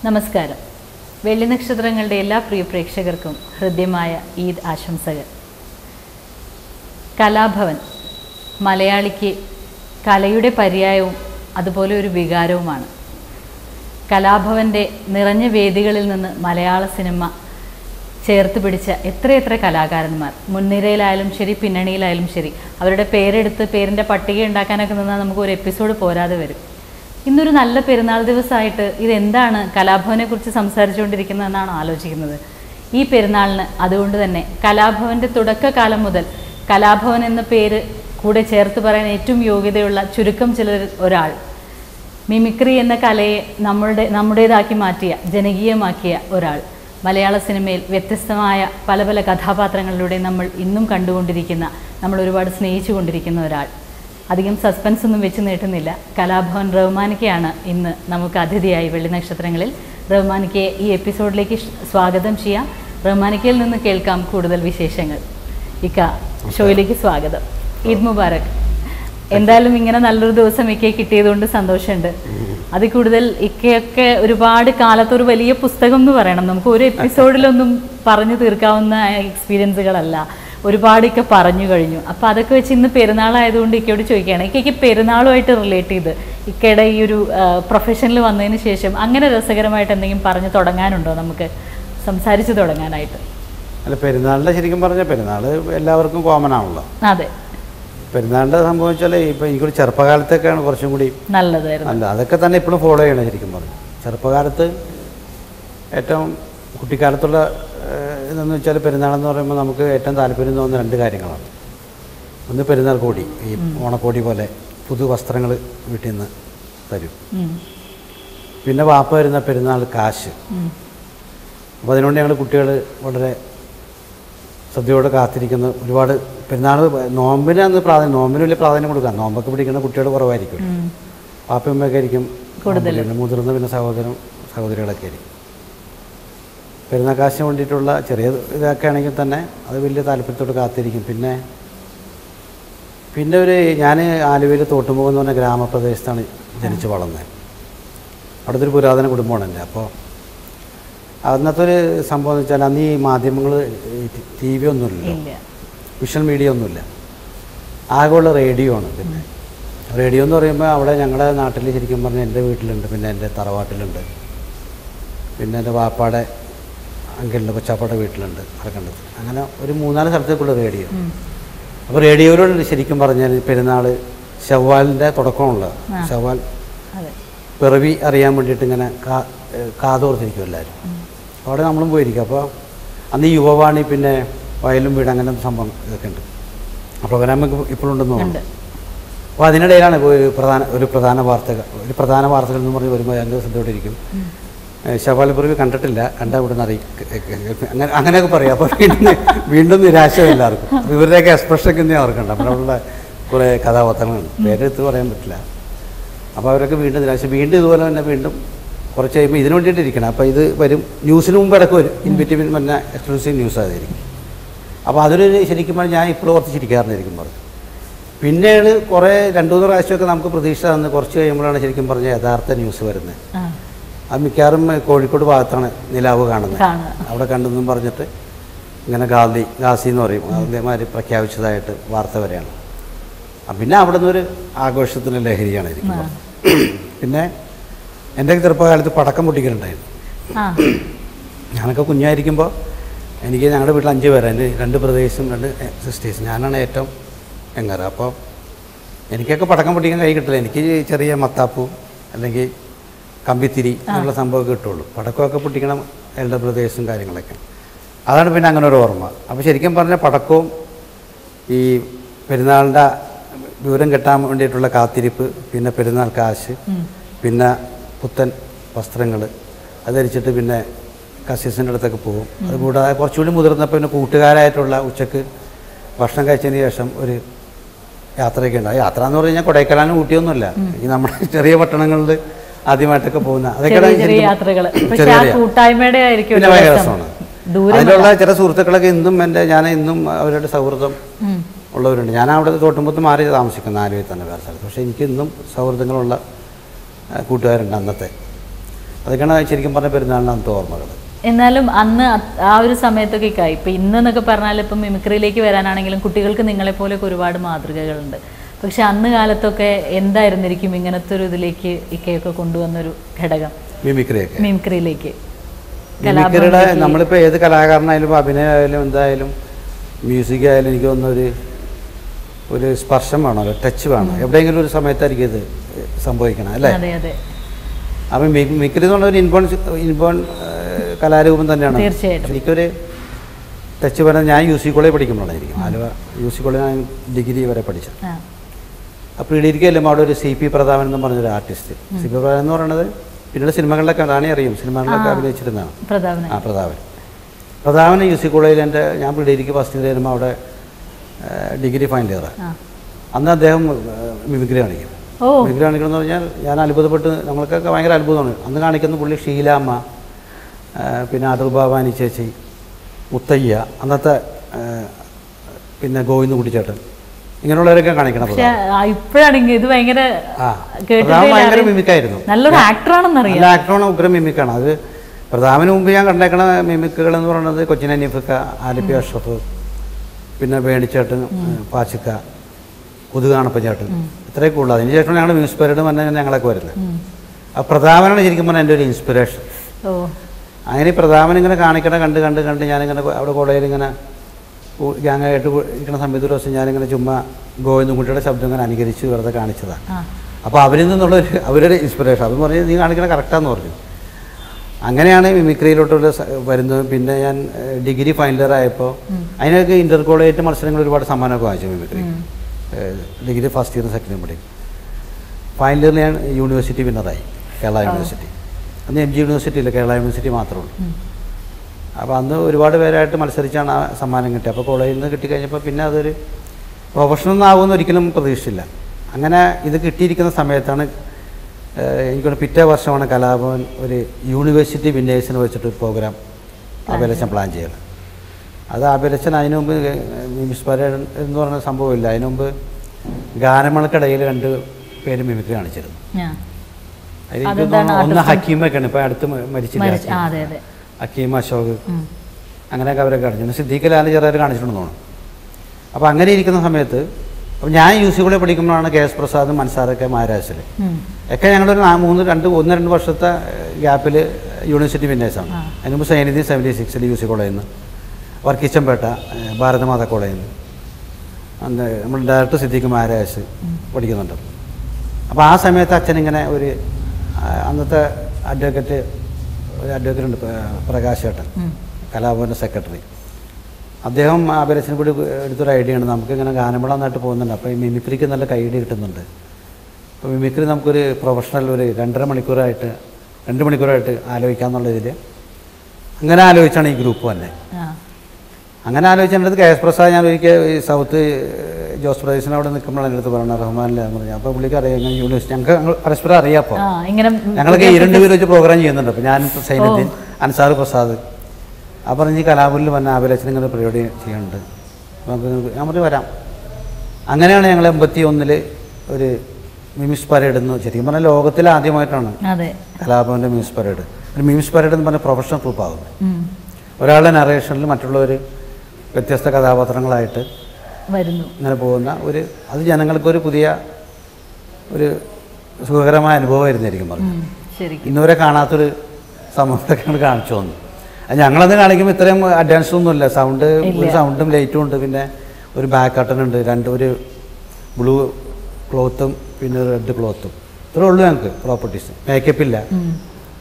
നമസ്കാരം വെള്ളി നക്ഷത്രങ്ങളുടെ എല്ലാ പ്രിയ പ്രേക്ഷകർക്കും ഹൃദ്യമായ ഈദ് ആശംസകൾ കലാഭവൻ മലയാളിക്ക് കലയുടെ പര്യായവും അതുപോലെ ഒരു വികാരവുമാണ് കലാഭവൻ്റെ നിറഞ്ഞ വേദികളിൽ നിന്ന് മലയാള സിനിമ ചേർത്ത് പിടിച്ച എത്രയെത്ര കലാകാരന്മാർ മുൻനിരയിലായാലും ശരി പിന്നണിയിലായാലും ശരി അവരുടെ പേരെടുത്ത് പേരിൻ്റെ പട്ടിക ഉണ്ടാക്കാനൊക്കെ നിന്നാൽ നമുക്ക് ഒരു എപ്പിസോഡ് പോരാതെ വരും ഇന്നൊരു നല്ല പെരുന്നാൾ ദിവസമായിട്ട് ഇതെന്താണ് കലാഭവനെക്കുറിച്ച് സംസാരിച്ചുകൊണ്ടിരിക്കുന്നതെന്നാണ് ആലോചിക്കുന്നത് ഈ പെരുന്നാളിന് അതുകൊണ്ട് തന്നെ കലാഭവൻ്റെ തുടക്കകാലം മുതൽ കലാഭവൻ എന്ന പേര് കൂടെ ചേർത്ത് പറയാൻ ഏറ്റവും യോഗ്യതയുള്ള ചുരുക്കം ചിലർ ഒരാൾ മിമിക്രി എന്ന കലയെ നമ്മളുടെ നമ്മുടേതാക്കി മാറ്റിയ ജനകീയമാക്കിയ ഒരാൾ മലയാള സിനിമയിൽ വ്യത്യസ്തമായ പല പല കഥാപാത്രങ്ങളിലൂടെ നമ്മൾ ഇന്നും കണ്ടുകൊണ്ടിരിക്കുന്ന നമ്മൾ ഒരുപാട് സ്നേഹിച്ചു കൊണ്ടിരിക്കുന്ന ഒരാൾ അധികം സസ്പെൻസ് ഒന്നും വെച്ച് നീട്ടുന്നില്ല കലാഭവൻ റഹ്മാനിക്കയാണ് ഇന്ന് നമുക്ക് അതിഥിയായി വെള്ളി നക്ഷത്രങ്ങളിൽ റഹ്മാനിക്കയെ ഈ എപ്പിസോഡിലേക്ക് ഷ് സ്വാഗതം ചെയ്യാം റഹ്മാനിക്കയിൽ നിന്ന് കേൾക്കാം കൂടുതൽ വിശേഷങ്ങൾ ഇക്ക ഷോയിലേക്ക് സ്വാഗതം ഈദ് മുബാറക് എന്തായാലും ഇങ്ങനെ നല്ലൊരു ദിവസം ഇക്കയെ കിട്ടിയതുകൊണ്ട് സന്തോഷമുണ്ട് അതിൽ കൂടുതൽ ഇക്കയൊക്കെ ഒരുപാട് കാലത്തൊരു വലിയ പുസ്തകം എന്ന് പറയണം നമുക്ക് ഒരു എപ്പിസോഡിലൊന്നും പറഞ്ഞു തീർക്കാവുന്ന എക്സ്പീരിയൻസുകളല്ല ഒരുപാട് ഇക്ക പറഞ്ഞു കഴിഞ്ഞു അപ്പോൾ അതൊക്കെ വെച്ച് ഇന്ന് പെരുന്നാളായതുകൊണ്ട് ഇക്കയോട് ചോദിക്കുകയാണ് ഇക്കയ്ക്ക് പെരുന്നാളുമായിട്ട് റിലേറ്റ് ചെയ്ത് ഇക്കയുടെ ഈ ഒരു പ്രൊഫഷനിൽ വന്നതിന് ശേഷം അങ്ങനെ രസകരമായിട്ട് എന്തെങ്കിലും പറഞ്ഞു തുടങ്ങാനുണ്ടോ നമുക്ക് സംസാരിച്ച് തുടങ്ങാനായിട്ട് അല്ല പെരുന്നാളിൻ്റെ ശരിക്കും പറഞ്ഞാൽ പെരുന്നാൾ എല്ലാവർക്കും കോമൺ ആണല്ലോ അതെ പെരുന്നാളിൻ്റെ സംഭവം വെച്ചാൽ ഇപ്പോൾ എനിക്കൊരു ചെറുപ്പകാലത്തൊക്കെയാണ് കുറച്ചും കൂടി നല്ലതായിരുന്നു അല്ല അതൊക്കെ തന്നെ ഇപ്പോഴും ഫോളോ ചെയ്യണം ശരിക്കും പറഞ്ഞു ചെറുപ്പകാലത്ത് ഏറ്റവും കുട്ടിക്കാലത്തുള്ള ഏഹ്, ഇതെന്ന് വെച്ചാൽ പെരുന്നാളെന്ന് പറയുമ്പോൾ നമുക്ക് ഏറ്റവും താല്പര്യം തോന്നുന്ന രണ്ട് കാര്യങ്ങളാണ് ഒന്ന് പെരുന്നാൾ കോടി ഈ ഓണക്കോടി പോലെ പുതു വസ്ത്രങ്ങൾ വീട്ടിൽ നിന്ന് തരും ഉം. പിന്നെ വാപ്പ വരുന്ന പെരുന്നാൾ കാശ് ഉം. അപ്പോൾ അതിനുവേണ്ടി ഞങ്ങൾ കുട്ടികൾ വളരെ ശ്രദ്ധയോടെ കാത്തിരിക്കുന്ന ഒരുപാട് പെരുന്നാൾ നോമ്പിന് അന്ന് പ്രാധാന്യം നോമ്പിന് വലിയ പ്രാധാന്യം കൊടുക്കാം നോമ്പൊക്കെ പിടിക്കുന്ന കുട്ടികൾ കുറവായിരിക്കും ഉം. പാപ്പയമ്മയൊക്കെ ആയിരിക്കും കൂടുതൽ. നോമ്പ് പിടിക്കുന്നത്. മുതിർന്ന പിന്നെ സഹോദരൻ സഹോദരികളൊക്കെ ആയിരിക്കും പെരുന്നാക്കാശിന് വേണ്ടിയിട്ടുള്ള ചെറിയ ഇതൊക്കെ ആണെങ്കിൽ തന്നെ അത് വലിയ താല്പര്യത്തോട് കാത്തിരിക്കും പിന്നെ പിന്നെ ഒരു ഞാൻ ആലുവയിൽ തോട്ടുമുഖം എന്ന് പറഞ്ഞ ഗ്രാമപ്രദേശത്താണ് ജനിച്ച് വളർന്നത് അവിടുത്തെ ഒരു പുരാതന കുടുംബമാണ് എൻ്റെ അപ്പോൾ അന്നത്തെ ഒരു സംഭവം എന്ന് വെച്ചാൽ അന്ന് ഈ മാധ്യമങ്ങൾ ടി വി ഒന്നുമില്ലല്ലോ ഇല്ല വിഷ്വൽ മീഡിയ ഒന്നുമില്ല ആകെയുള്ള റേഡിയോ ആണ് പിന്നെ റേഡിയോ എന്ന് പറയുമ്പോൾ അവിടെ ഞങ്ങളുടെ നാട്ടിൽ ശരിക്കും പറഞ്ഞാൽ എൻ്റെ വീട്ടിലുണ്ട് പിന്നെ എൻ്റെ തറവാട്ടിലുണ്ട് പിന്നെ എൻ്റെ വാപ്പാടെ അങ്കിളിൻ്റെ കൊച്ചാപ്പാടെ വീട്ടിലുണ്ട് അതൊക്കെ അങ്ങനെ ഒരു മൂന്നാല് സ്ഥലത്തേക്കുള്ള റേഡിയോ ഉം. അപ്പോൾ റേഡിയോയിലുള്ള ശരിക്കും പറഞ്ഞാൽ പെരുന്നാൾ ഷവ്വാലിൻ്റെ തുടക്കമുള്ള ആ. ഷവ്വാൽ അതെ പിറവി അറിയാൻ വേണ്ടിയിട്ട് ഇങ്ങനെ കാ ഏഹ് കാതോർത്തിരിക്കും എല്ലാവരും അവിടെ നമ്മളും പോയിരിക്കും അപ്പോൾ അന്ന് ഈ യുവവാണി പിന്നെ വയലും വീട് അങ്ങനെ സംഭവം ഇതൊക്കെ ഉണ്ട് ആ പ്രോഗ്രാം ഇപ്പോഴും ഉണ്ടെന്ന് ഉണ്ട് തോന്നുന്നു അപ്പോൾ അതിനിടയിലാണ് ഇപ്പോൾ ഒരു പ്രധാന ഒരു പ്രധാന വാർത്തകൾ ഒരു പ്രധാന വാർത്തകൾ എന്ന് പറഞ്ഞ് വരുമ്പോൾ എൻ്റെ ശ്രദ്ധയോടെ ഇരിക്കും ശവാലപ്പിറവി കണ്ടിട്ടില്ല കണ്ട ഇവിടുന്ന് അറിയിക്കും അങ്ങനെ അങ്ങനെയൊക്കെ പറയും അപ്പോൾ വീണ്ടും വീണ്ടും നിരാശ എല്ലാവർക്കും അപ്പോൾ ഇവരുടെയൊക്കെ എക്സ്പ്രഷനൊക്കെ ഞാൻ ഓർക്കണ്ട അപ്പോൾ അവിടെയുള്ള കുറേ കഥാപാത്രങ്ങളുണ്ട് പേരെടുത്ത് പറയാൻ പറ്റില്ല അപ്പോൾ അവരൊക്കെ വീണ്ടും നിരാശ വീണ്ടും ഇതുപോലെ തന്നെ വീണ്ടും കുറച്ച് കഴിയുമ്പോൾ ഇതിനു വേണ്ടിയിട്ട് ഇരിക്കണം അപ്പോൾ ഇത് വരും ന്യൂസിന് മുമ്പ് ഇടയ്ക്ക് വരും ഇൻ ബിറ്റ്വീൻ പിന്നെ എക്സ്ക്ലൂസീവ് ന്യൂസ് ആയിരിക്കും അപ്പോൾ അതൊരു ശരിക്കും പറഞ്ഞാൽ ഞാൻ ഇപ്പോഴും കുറച്ച് ചിരിക്കാറുണ്ടായിരിക്കും പറഞ്ഞു പിന്നീട് കുറേ രണ്ടു മൂന്ന് പ്രാവശ്യമൊക്കെ നമുക്ക് പ്രതീക്ഷ തന്ന് കുറച്ച് കഴിയുമ്പോഴാണ് ശരിക്കും പറഞ്ഞാൽ യഥാർത്ഥ ന്യൂസ് വരുന്നത് ആ അത് മിക്കവാറും കോഴിക്കോട് ഭാഗത്താണ് നിലാവ് കാണുന്നത് കാണുക അവിടെ കണ്ടെന്നും പറഞ്ഞിട്ട് ഇങ്ങനെ ഗാന്ധി ഗാസി എന്ന് പറയും അതേമാതിരി പ്രഖ്യാപിച്ചതായിട്ട് വാർത്ത വരെയാണ് ആ, പിന്നെ അവിടെ നിന്നൊരു ആഘോഷത്തിൻ്റെ ലഹരിയാണ് ശരിക്കും ആ. പറഞ്ഞാൽ. പിന്നെ എൻ്റെ ചെറുപ്പകാലത്ത് പടക്കം പൊട്ടിക്കലുണ്ടായിരുന്നു ആ ഞാനൊക്കെ കുഞ്ഞായിരിക്കുമ്പോൾ എനിക്ക് ഞങ്ങളുടെ വീട്ടിൽ അഞ്ച് പേരാണ് എൻ്റെ രണ്ട് ബ്രദേഴ്സും രണ്ട് സിസ്റ്റേഴ്സും ഞാനാണ് ഏറ്റവും എങ്ങാറ് അപ്പോൾ എനിക്കൊക്കെ പടക്കം പൊട്ടിക്കാൻ കൈ കിട്ടില്ല എനിക്ക് ചെറിയ മത്താപ്പൂ അല്ലെങ്കിൽ കമ്പിത്തിരി എന്നുള്ള സംഭവമൊക്കെ കിട്ടുള്ളൂ പടക്കമൊക്കെ പൊട്ടിക്കണം എൽഡർ ബ്രദേഴ്സും കാര്യങ്ങളൊക്കെ അതാണ് പിന്നെ അങ്ങനെ ഒരു ഓർമ്മ അപ്പോൾ ശരിക്കും പറഞ്ഞാൽ പടക്കവും ഈ പെരുന്നാളിൻ്റെ വിവരം കിട്ടാൻ വേണ്ടിയിട്ടുള്ള കാത്തിരിപ്പ് പിന്നെ പെരുന്നാൾ കാശ് ഉം. പിന്നെ പുത്തൻ വസ്ത്രങ്ങൾ അത് ധരിച്ചിട്ട് പിന്നെ കസിൻസിൻ്റെ അടുത്തൊക്കെ പോകും അത് കൂടാതെ കുറച്ചുകൂടി മുതിർന്നപ്പോൾ പിന്നെ കൂട്ടുകാരായിട്ടുള്ള ഉച്ചക്ക് ഭക്ഷണം കഴിച്ചതിന് ശേഷം ഒരു യാത്രയൊക്കെ ഉണ്ട് ആ യാത്ര എന്ന് പറഞ്ഞു കഴിഞ്ഞാൽ കൊടൈക്കനാലും ഊട്ടിയൊന്നുമില്ല ഈ നമ്മുടെ ചെറിയ പട്ടണങ്ങളിൽ ആദ്യമായിട്ടൊക്കെ പോകുന്ന ചെറിയ ചെറിയ ശരിക്കും യാത്രകള് പക്ഷെ ചെറിയ ആ ചെറിയ. കൂട്ടായ്മയുടെ ആയിരിക്കും പിന്നെ ഒരു ഭയങ്കര രസം. രസമാണ് ദൂരം അതിലുള്ള ചില സുഹൃത്തുക്കളൊക്കെ ഇന്നും എൻ്റെ ഞാൻ ഇന്നും അവരുടെ സൗഹൃദം ഉം. ഉള്ളവരുണ്ട് ഞാൻ അവിടെ തോട്ടുമ്പത്ത് മാറി താമസിക്കുന്ന ആലുവയിൽ തന്നെ വേറെ സ്ഥലത്ത് പക്ഷേ എനിക്ക് ഇന്നും സൗഹൃദങ്ങളുള്ള ആ, കൂട്ടുകാരുണ്ട് അന്നത്തെ അതൊക്കെയാണ് ശരിക്കും പറഞ്ഞ പെരുന്നാളിന് അന്നത്തെ ഓർമ്മകൾ എന്നാലും അന്ന് അത് ആ ഒരു സമയത്തൊക്കെ ഇക്കായി ഇപ്പം ഇന്നെന്നൊക്കെ പറഞ്ഞാൽ ഇപ്പം മിമിക്രിയിലേക്ക് വരാനാണെങ്കിലും കുട്ടികൾക്ക് നിങ്ങളെപ്പോലെയൊക്കെ ഒരുപാട് മാതൃകകളുണ്ട് പക്ഷെ അന്ന് കാലത്തൊക്കെ എന്തായിരുന്നിരിക്കും ഇങ്ങനത്തെ ഒരു ഇതിലേക്ക് ഇക്കയൊക്കെ കൊണ്ടുവന്നൊരു ഘടകം മിമിക്രിയൊക്കെ മിമിക്രിയിലേക്ക് മിമിക്രിയുടെ നമ്മളിപ്പോൾ ഏത് കലാകാരനായാലും അഭിനയമായാലും എന്തായാലും മ്യൂസിക് ആയാലും എനിക്ക് തോന്നുന്ന ഒരു ഒരു സ്പർശം വേണമല്ലോ ടച്ച് വേണം എവിടെയെങ്കിലും ഒരു സമയത്തായിരിക്കും ഇത് സംഭവിക്കണം അല്ലേ അതെ അതെ അപ്പം മിമിക്രി എന്ന് പറഞ്ഞ ഒരു ഇൻബോൺ ഇൻബോൺ ഏഹ്, കലാരൂപം തന്നെയാണ് തീർച്ചയായിട്ടും. എനിക്കൊരു ടച്ച് വേണം ഞാൻ യു സി കോളേജ് പഠിക്കുമ്പോഴായിരിക്കും ആലുവ യു സി കോളേജ് ഞാൻ ഡിഗ്രി വരെ പഠിച്ചത് ആ അപ്പോൾ ഡിഗ്രിക്ക് ചെല്ലുമ്പോൾ അവിടെ ഒരു സി പി പ്രതാപൻ എന്ന് പറഞ്ഞൊരു ആർട്ടിസ്റ്റ് സി പി പ്രതാപൻ എന്ന് പറയുന്നത് പിന്നീട് സിനിമകളിലൊക്കെ റാണി അറിയും സിനിമകളിലൊക്കെ അഭിനയിച്ചിരുന്നതാണ് പ്രതാപന ആ പ്രതാപൻ പ്രതാപൻ യു സി കോളേജിൽ എൻ്റെ ഞാൻ ഡിഗ്രിക്ക് ഫസ്റ്റ് ഇയർ വരുമ്പോൾ അവിടെ ഏഹ്, ഡിഗ്രി ഫൈനൽ ഇയർ ആ അന്ന് അദ്ദേഹം ഏഹ്, മിമിക്രി കാണിക്കും ഓ മിമിക്രി കാണിക്കണം എന്ന് പറഞ്ഞാൽ ഞാൻ അത്ഭുതപ്പെട്ട് നമ്മൾക്കൊക്കെ ഭയങ്കര അത്ഭുതമാണ് അന്ന് കാണിക്കുന്ന പുള്ളി ഷീലാമ്മ ഏഹ്, പിന്നെ അടൂർബാബാനി ചേച്ചി മുത്തയ്യ അന്നത്തെ ഏഹ്, പിന്നെ ഗോവിന്ദ് കുട്ടിച്ചേട്ടൻ ഇങ്ങനെയുള്ളവരൊക്കെ കാണിക്കണം പക്ഷെ ഇപ്പോഴാണെങ്കിൽ ഇത് ഭയങ്കര ആ കേട്ടിട്ടേ പ്രതാപൻ ഭയങ്കര അറിയാം. മിമിക്കായിരുന്നു നല്ലൊരു ആക്ടറാണെന്നറിയാം നല്ല ആക്ടറാണ് ഉഗ്രം മിമിക്കാണ് അത് പ്രധാനത്തിന് മുമ്പ് ഞാൻ കണ്ടേക്കണ മിമിക്കുകൾ എന്ന് പറയുന്നത് കൊച്ചിൻ അനീഫക്ക ആലപ്പി അഷ്റഫ് പിന്നെ വേണിച്ചേട്ടൻ പാച്ചിക്ക പുതുകാണപ്പച്ചേട്ടൻ ഇത്രയൊക്കെ ഉള്ളു അതിന് ശേഷം ഞങ്ങൾ മ്യൂസിക് പരേഡ് പറഞ്ഞ ഞങ്ങളൊക്കെ വരുന്നത് ആ പ്രധാനമാണ് ശരിക്കും പറഞ്ഞാൽ എൻ്റെ ഒരു ഇൻസ്പിറേഷൻ ഓ അങ്ങനെ ഈ പ്രധാനൻ ഇങ്ങനെ കാണിക്കണ കണ്ട് കണ്ട് കണ്ട് ഞാനിങ്ങനെ അവിടെ കോളേജിൽ ഇങ്ങനെ ഗ്യാങ്ങായിട്ട് ഇരിക്കുന്ന സമയത്ത് ഒരു ദിവസം ഞാനിങ്ങനെ ചുമ്മാ ഗോവിന്ദൻകുട്ടിയുടെ ശബ്ദം ഇങ്ങനെ അനുകരിച്ച് വെറുതെ കാണിച്ചതാണ് ആ അപ്പോൾ അവരിൽ നിന്നുള്ളൊരു അവരുടെ ഇൻസ്പിറേഷൻ അത് പറഞ്ഞ് നീ കാണിക്കണ കറക്റ്റാന്ന് പറഞ്ഞു അങ്ങനെയാണ് മിമിക്രിയിലോട്ടുള്ള സ- വരുന്നത് പിന്നെ ഞാൻ ഏഹ്, ഡിഗ്രി ഫൈനൽ ഇയർ ആയപ്പോൾ അതിനൊക്കെ ഇന്റർ കോളേജ് മത്സരങ്ങൾ ഒരുപാട് സമ്മാനമൊക്കെ വാങ്ങിച്ചു മിമിക്രി ഏഹ്, degree first year second year പഠിക്കും ഫൈനൽ ഇയറിൽ ഞാൻ യൂണിവേഴ്സിറ്റി വിന്നറായി കേരള യൂണിവേഴ്സിറ്റി അന്ന് എം ജി യൂണിവേഴ്സിറ്റിയില്ല കേരള യൂണിവേഴ്സിറ്റി മാത്രമേ ഉള്ളൂ അപ്പോൾ അന്ന് ഒരുപാട് പേരായിട്ട് മത്സരിച്ചാണ് ആ സമ്മാനം കിട്ടിയത് അപ്പോൾ കോളേജിൽ നിന്ന് കിട്ടിക്കഴിഞ്ഞപ്പോൾ പിന്നെ അതൊരു പ്രൊഫഷണൽ ആവുമെന്ന് ഒരിക്കലും പ്രതീക്ഷിച്ചില്ല അങ്ങനെ ഇത് കിട്ടിയിരിക്കുന്ന സമയത്താണ് ഏഹ്, എനിക്കൊരു പിറ്റേ വർഷമാണ് കലാഭവൻ ഒരു യൂണിവേഴ്സിറ്റി വിന്നേഴ്സിന് വെച്ചിട്ട് ഒരു പ്രോഗ്രാം അഭിലച്ചൻ പ്ലാൻ ചെയ്യണം അത് അഭിലച്ചൻ അതിനു മുമ്പ് മിമിസ് പരേഡ് എന്ന് പറഞ്ഞ സംഭവമില്ല അതിനു മുമ്പ് ഗാനമേളക്കിടയിൽ രണ്ട് പേര് മിമിക്രി കാണിച്ചിരുന്നു ആ അതിൽ എനിക്ക് അതെന്താണ് തോന്നുന്നു ഒന്ന് artist? ഹക്കീമൊക്കെയാണ് ഇപ്പോൾ അടുത്ത് മ- മരിച്ചില്ല മരിച്ച- ആ, ഹക്കീം. അതെ അതെ ഹക്കീം അശോക് ഉം. അങ്ങനെയൊക്കെ അവരൊക്കെ കാണിച്ചു സിദ്ദീഖ് ലാൽ ചെറുതായിട്ട് കാണിച്ചിട്ടുണ്ടെന്ന് തോന്നുന്നു അപ്പോൾ അങ്ങനെ ഇരിക്കുന്ന സമയത്ത് അപ്പോൾ ഞാൻ യു സി കൂടെ പഠിക്കുമ്പോഴാണ് കെ എസ് പ്രസാദും മൻസാറൊക്കെ മഹാരാഷ്ട്രയിൽ ഉം. ഒക്കെ ഞങ്ങളൊരു നാ- മൂന്ന് രണ്ട് ഒന്ന് രണ്ട് വർഷത്തെ ഗ്യാപ്പിൽ യൂണിവേഴ്സിറ്റി വിന്നേഴ്സാണ് ആ. അതിന് മുമ്പ് സൈനിധി സെവൻറ്റി സിക്സിൽ യു സി കോളേജിൽ നിന്ന് വർക്കിച്ചമ്പേട്ട ഏഹ്, ഭാരതമാത കോളേജിൽ നിന്ന് അന്ന് നമ്മൾ ഡയറക്ടർ സിദ്ദീഖ് മഹാരാജ് പഠിക്കുന്നുണ്ട് അപ്പോൾ ആ സമയത്ത് അച്ഛനിങ്ങനെ ഒരു ആ, അന്നത്തെ അഡ്വക്കേറ്റ് ഒരു അഡ്വക്കേറ്റ് ഉണ്ട് പ്ര- പ്രകാശ് ചേട്ടൻ ഉം. കലാഭവൻ്റെ സെക്രട്ടറി അദ്ദേഹം അഭിരച്ചനെ കൂടി എടുത്തൊരു ഐഡിയ ആണ് നമുക്ക് ഇങ്ങനെ ഗാനമേള നന്നായിട്ട് പോകുന്നുണ്ട് അപ്പോൾ ഈ മിമിക്രിക്ക് നല്ല കൈഡി കിട്ടുന്നുണ്ട് അപ്പോൾ മിമിക്രി നമുക്കൊരു പ്രൊഫഷണൽ ഒരു രണ്ടര മണിക്കൂറായിട്ട് രണ്ട് മണിക്കൂറായിട്ട് ആലോചിക്കാമെന്നുള്ള ഇതിൽ അങ്ങനെ ആലോചിച്ചാണ് ഈ ഗ്രൂപ്പ് തന്നെ ആ അങ്ങനെ ആലോചിച്ചത് കെ എസ് പ്രസാദ് ഞാൻ ഒരിക്കൽ ഈ സൗത്ത് ഏഹ്, ജോസ് പ്രദേശിന് അവിടെ നിൽക്കുമ്പോഴാണ് എൻ്റെ അടുത്ത് പറഞ്ഞത് റഹ്മാനിലെ പറഞ്ഞു അപ്പോൾ പുള്ളിക്ക് അറിയാം ഇങ്ങനെ യൂണിവേഴ്സിറ്റി ഞങ്ങൾക്ക് ഞങ്ങൾ പരസ്പരം അറിയാം അപ്പോൾ ആ ഇങ്ങനെ ഞങ്ങളൊക്കെ ഈ രണ്ട് പേര് വെച്ച് പ്രോഗ്രാം ചെയ്യുന്നുണ്ട് അപ്പോൾ ഞാൻ സൈനുദ്ദീൻ അൻസാർ പ്രസാദ് അപ്പോൾ പറഞ്ഞ് ഈ കലാപൂരിൽ വന്ന ആബിലച്ചൻ ഇങ്ങനെ പരിപാടി ചെയ്യുന്നുണ്ട് അപ്പോൾ നമുക്ക് നിങ്ങൾക്ക് ഞാൻ പറഞ്ഞു വരാം അങ്ങനെയാണ് ഞങ്ങൾ എൺപത്തി ഒന്നിൽ ഒരു മിമിസ് പരേഡ് എന്ന് ശരിക്കും പറഞ്ഞാൽ ലോകത്തിൽ ആദ്യമായിട്ടാണ് അതെ കലാഭവൻ്റെ മ്യൂസ് പരേഡ് ഒരു മ്യൂസ് പരേഡ് എന്ന് പറഞ്ഞ പ്രൊഫഷണൽ ഗ്രൂപ്പ് ആകുന്നത് ഉം. ഒരാളുടെ നറേഷനിൽ മറ്റുള്ളവർ വ്യത്യസ്ത കഥാപാത്രങ്ങളായിട്ട് വരുന്നു ഇങ്ങനെ പോകുന്ന ഒരു അത് ജനങ്ങൾക്കൊരു പുതിയ ഒരു സുഖകരമായ അനുഭവമായിരുന്നായിരിക്കും പറഞ്ഞു ഉം. ശരിക്കും ഇന്നുവരെ കാണാത്തൊരു സംഭവത്തൊക്കെ ഞങ്ങൾ കാണിച്ചു തന്നു അത് ഞങ്ങളത് കാണിക്കുമ്പോൾ ഇത്രയും അഡ്വാൻസ് ഒന്നുമില്ല സൗണ്ട് ഒരു സൗണ്ടും ലൈറ്റും ഉണ്ട് പിന്നെ ഒരു ബാക്ക് കട്ടൺ ഉണ്ട് രണ്ട് ഒരു ബ്ലൂ ക്ലോത്തും പിന്നെ ഒരു റെഡ് ക്ലോത്തും ഇത്രേ ഉള്ളൂ ഞങ്ങൾക്ക് പ്രോപ്പർട്ടീസ് മേക്കപ്പ് ഇല്ല ഉം.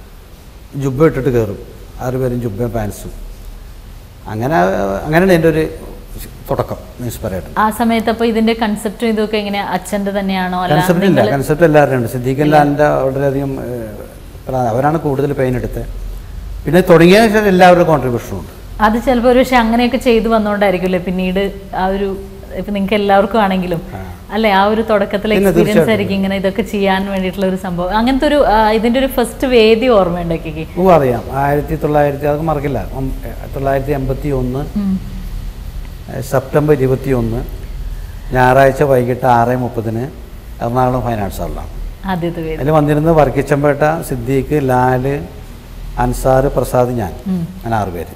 ജുബ്ബ ഇട്ടിട്ട് കയറും ആറുപേരും ജുബ്ബയും പാൻസും അങ്ങനെ അങ്ങനെയാണ് എൻ്റെ ഒരു തുടക്കം മീൻസ് പറയട്ടെ ആ സമയത്ത് അപ്പൊ ഇതിന്റെ കൺസെപ്റ്റും ഇതൊക്കെ എങ്ങനെ അച്ഛന്റെ തന്നെയാണോ അല്ല കൺസെപ്റ്റ് ഇല്ല നിങ്ങള് കൺസെപ്റ്റ് എല്ലാവരുടെയും ഉണ്ട് സിദ്ദീഖ് ലാലിൻ്റെ വളരെയധികം ഏഹ്, പ്ര- അവരാണ് കൂടുതൽ പെയിൻ എടുത്തത് പിന്നെ തുടങ്ങിയ ശേഷം എല്ലാവരുടെ കോൺട്രിബ്യൂഷനും ഉണ്ട് അത് ചിലപ്പോൾ ഒരു പക്ഷെ അങ്ങനെയൊക്കെ ചെയ്തു വന്നോണ്ടായിരിക്കുമല്ലേ പിന്നീട് ആ ഒരു ഇപ്പൊ നിങ്ങൾക്ക് എല്ലാവർക്കും ആണെങ്കിലും അല്ലെ ആ ഒരു തുടക്കത്തിലെ പിന്നെ എക്സ്പീരിയൻസ് തീർച്ചയായിട്ടും. ആയിരിക്കും ഇങ്ങനെ ഇതൊക്കെ ചെയ്യാൻ വേണ്ടിയിട്ടുള്ള ഒരു സംഭവം അങ്ങനത്തെ ഒരു ആ, ഇതിന്റെ ഒരു ഫസ്റ്റ് വേദി ഓർമ്മയുണ്ടാക്കി ഓ അറിയാം ആയിരത്തി തൊള്ളായിരത്തി അതൊക്കെ മറക്കില്ല ഉം, ഏഹ്, തൊള്ളായിരത്തി എൺപത്തി ഒന്ന് ഏഹ്, സെപ്റ്റംബർ ഇരുപത്തി ഒന്ന് ഞായറാഴ്ച വൈകിട്ട് ആറ് മുപ്പതിന് എറണാകുളം ഫൈനാൻസ് ഹാളിലാണ് ആദ്യത്തെ വേദി അതിൽ വന്നിരുന്നത് വർക്കിച്ചമ്പേട്ട സിദ്ദീഖ് ലാല് അൻസാർ പ്രസാദ് ഞാൻ ഉം. അങ്ങനെ ആറ് പേര്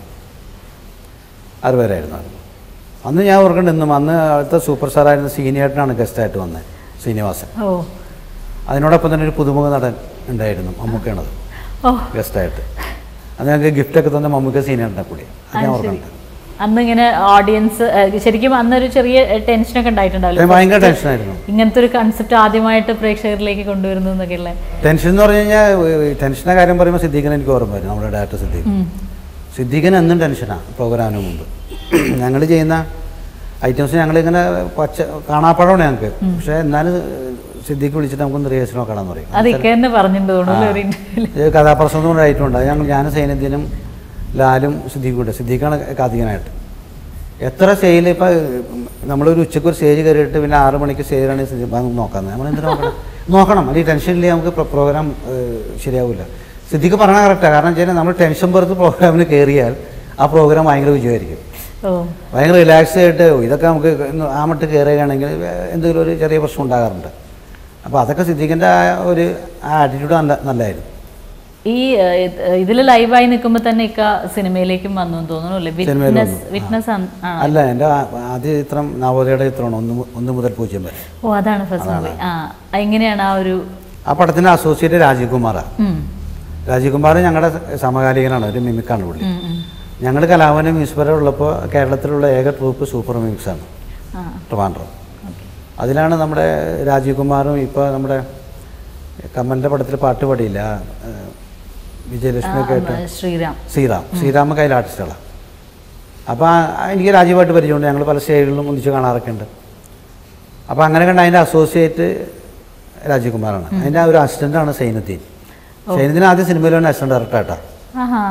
ആറ് പേരായിരുന്നു അത് അന്ന് ഞാൻ ഓർക്കുന്നുണ്ട് ഇന്നും അന്ന് അടുത്ത സൂപ്പർ സ്റ്റാറായിരുന്ന സീനിയേട്ടനാണ് ഗസ്റ്റായിട്ട് വന്നത് ശ്രീനിവാസൻ ഓ അതിനോടൊപ്പം തന്നെ ഒരു പുതുമുഖ നടൻ ഉണ്ടായിരുന്നു മമ്മൂക്കയാണത് ഓ ഗസ്റ്റായിട്ട് അത് ഞങ്ങൾക്ക് ഗിഫ്റ്റൊക്കെ തന്ന മമ്മൂക്ക സീനിയേട്ടനെ കൂടി അത് ഞാൻ അത് ശരി ഓർക്കുന്നുണ്ട് അന്ന് ഇങ്ങനെ ഓഡിയൻസ് ശരിക്കും അന്നൊരു ചെറിയ ടെൻഷനൊക്കെ ഉണ്ടായിട്ടുണ്ടാവില്ല അത് ഭയങ്കര ടെൻഷനായിരുന്നു ഇങ്ങനത്തെ ഒരു കൺസെപ്റ്റ് ആദ്യമായിട്ട് പ്രേക്ഷകരിലേക്ക് കൊണ്ടുവരുന്നു എന്നൊക്കെയുള്ള ടെൻഷൻ എന്ന് പറഞ്ഞു കഴിഞ്ഞാൽ ടെൻഷൻ്റെ കാര്യം പറയുമ്പോൾ സിദ്ദീഖിനെ എനിക്ക് ഓർമ്മ വരും നമ്മുടെ ഡയറക്ടർ സിദ്ദീഖ് ഉം. സിദ്ദീഖിന് എന്നും ടെൻഷനാണ് പ്രോഗ്രാമിന് മുമ്പ് ഞങ്ങൾ ചെയ്യുന്ന ഐറ്റംസ് ഞങ്ങളിങ്ങനെ പച്ച കാണാപ്പാടമാണ് ഞങ്ങൾക്ക് പക്ഷേ എന്നാലും സിദ്ദീഖ് വിളിച്ചിട്ട് നമുക്കൊന്ന് റിഹേഴ്സൽ നോക്കണമെന്ന് പറയും അത് ഇക്ക തന്നെ പറഞ്ഞിട്ടുണ്ട് തോന്നുന്നു ഒരു interview ല്. ഇത് കഥാപ്രസംഗം കൊണ്ട് ആയിട്ടുണ്ട് ഞങ്ങൾ ഞാൻ സൈനദ്ദീനും ലാലും സിദ്ദീഖും കൂടെ സിദ്ദീഖാണ് കാതികനായിട്ട് എത്ര സ്റ്റേജിൽ ഇപ്പം നമ്മളൊരു ഉച്ചയ്ക്ക് ഒരു സ്റ്റേജ് കയറിയിട്ട് പിന്നെ ആറ് മണിക്ക് സ്റ്റേജിലാണ് സിദ്ദീഖ് നമുക്ക് നോക്കാം നമ്മൾ എന്തിനാ നോക്കണം നോക്കണം അല്ലെങ്കിൽ ടെൻഷനില്ലേ നമുക്ക് പ്രോഗ്രാം ശരിയാവില്ല സിദ്ദീഖ് പറഞ്ഞാൽ കറക്റ്റാണ് കാരണം വെച്ചാൽ നമ്മൾ ടെൻഷൻ പുറത്ത് പ്രോഗ്രാമിന് കയറിയാൽ ആ പ്രോഗ്രാം ഭയങ്കര വിജയമായിരിക്കും ഓ ഭയങ്കര റിലാക്സ് ആയിട്ട് ഓ, ഇതൊക്കെ നമുക്ക് ഇന്ന് ആ മട്ട് കയറുകയാണെങ്കിൽ എന്തെങ്കിലും ഒരു ചെറിയ പ്രശ്നം ഉണ്ടാകാറുണ്ട് അപ്പോൾ അതൊക്കെ സിദ്ദീഖിൻ്റെ ആ ഒരു ആ ആറ്റിറ്റ്യൂഡ് നല്ല നല്ലതായിരുന്നു ഈ ഇതിൽ ലൈവായി നിൽക്കുമ്പോൾ തന്നെ ഇക്ക സിനിമയിലേക്കും വന്നു എന്ന് തോന്നുന്നു അല്ലേ സിനിമയിൽ വിറ്റ്നസ് വന്നു. വിറ്റ്നസ് ആണ് അല്ല എൻ്റെ ആ- ആദ്യ ചിത്രം നവോദയയുടെ ചിത്രമാണ് ഒന്ന് മു- ഒന്ന് മുതൽ പൂജ്യം വരെ ഓ അതാണ് ഫസ്റ്റ് മൂവി ആ എങ്ങനെയാണ് ആ ഒരു ആ പടത്തിൻ്റെ അസോസിയേറ്റ് രാജീവ് കുമാറാണ് ഉം, രാജീവ് കുമാർ ഞങ്ങളുടെ സമകാലികനാണ് ഒരു മിമിക്കാണ് പുള്ളി ഉം, ഉം. ഞങ്ങൾ കലാഭവനം മ്യൂസിക് വരെ ഉള്ളപ്പോൾ കേരളത്തിലുള്ള ഏക ട്രൂപ്പ് സൂപ്പർ മിമിക്സാണ് ആ ട്രിവാൻഡ്രം ഓക്കെ അതിലാണ് നമ്മുടെ രാജീവ് കുമാറും ഇപ്പോൾ നമ്മുടെ കമലിൻ്റെ പടത്തിൽ പാട്ട് പാടിയില്ല ആ, വിജയലക്ഷ്മി ഒക്കെ ആയിട്ട് ശ്രീറാം ശ്രീറാം ശ്രീറാമ കയ്യിൽ ആർട്ടിസ്റ്റുകളാണ് അപ്പോൾ എനിക്ക് രാജീവായിട്ട് പരിചയമുണ്ട് ഞങ്ങൾ പല സ്റ്റേജുകളിലും ഒന്നിച്ച് കാണാറൊക്കെ ഉണ്ട് അപ്പോൾ അങ്ങനെ കണ്ട അതിൻ്റെ അസോസിയേറ്റ് രാജീവ് കുമാറാണ് അതിൻ്റെ ആ ഒരു അസിസ്റ്റൻ്റാണ് സൈനുദ്ദീൻ സൈനുദ്ദീൻ ആദ്യം സിനിമയിൽ തന്നെ അസിസ്റ്റൻ്റ് ഡയറക്ടറായിട്ടാണ് ആഹാ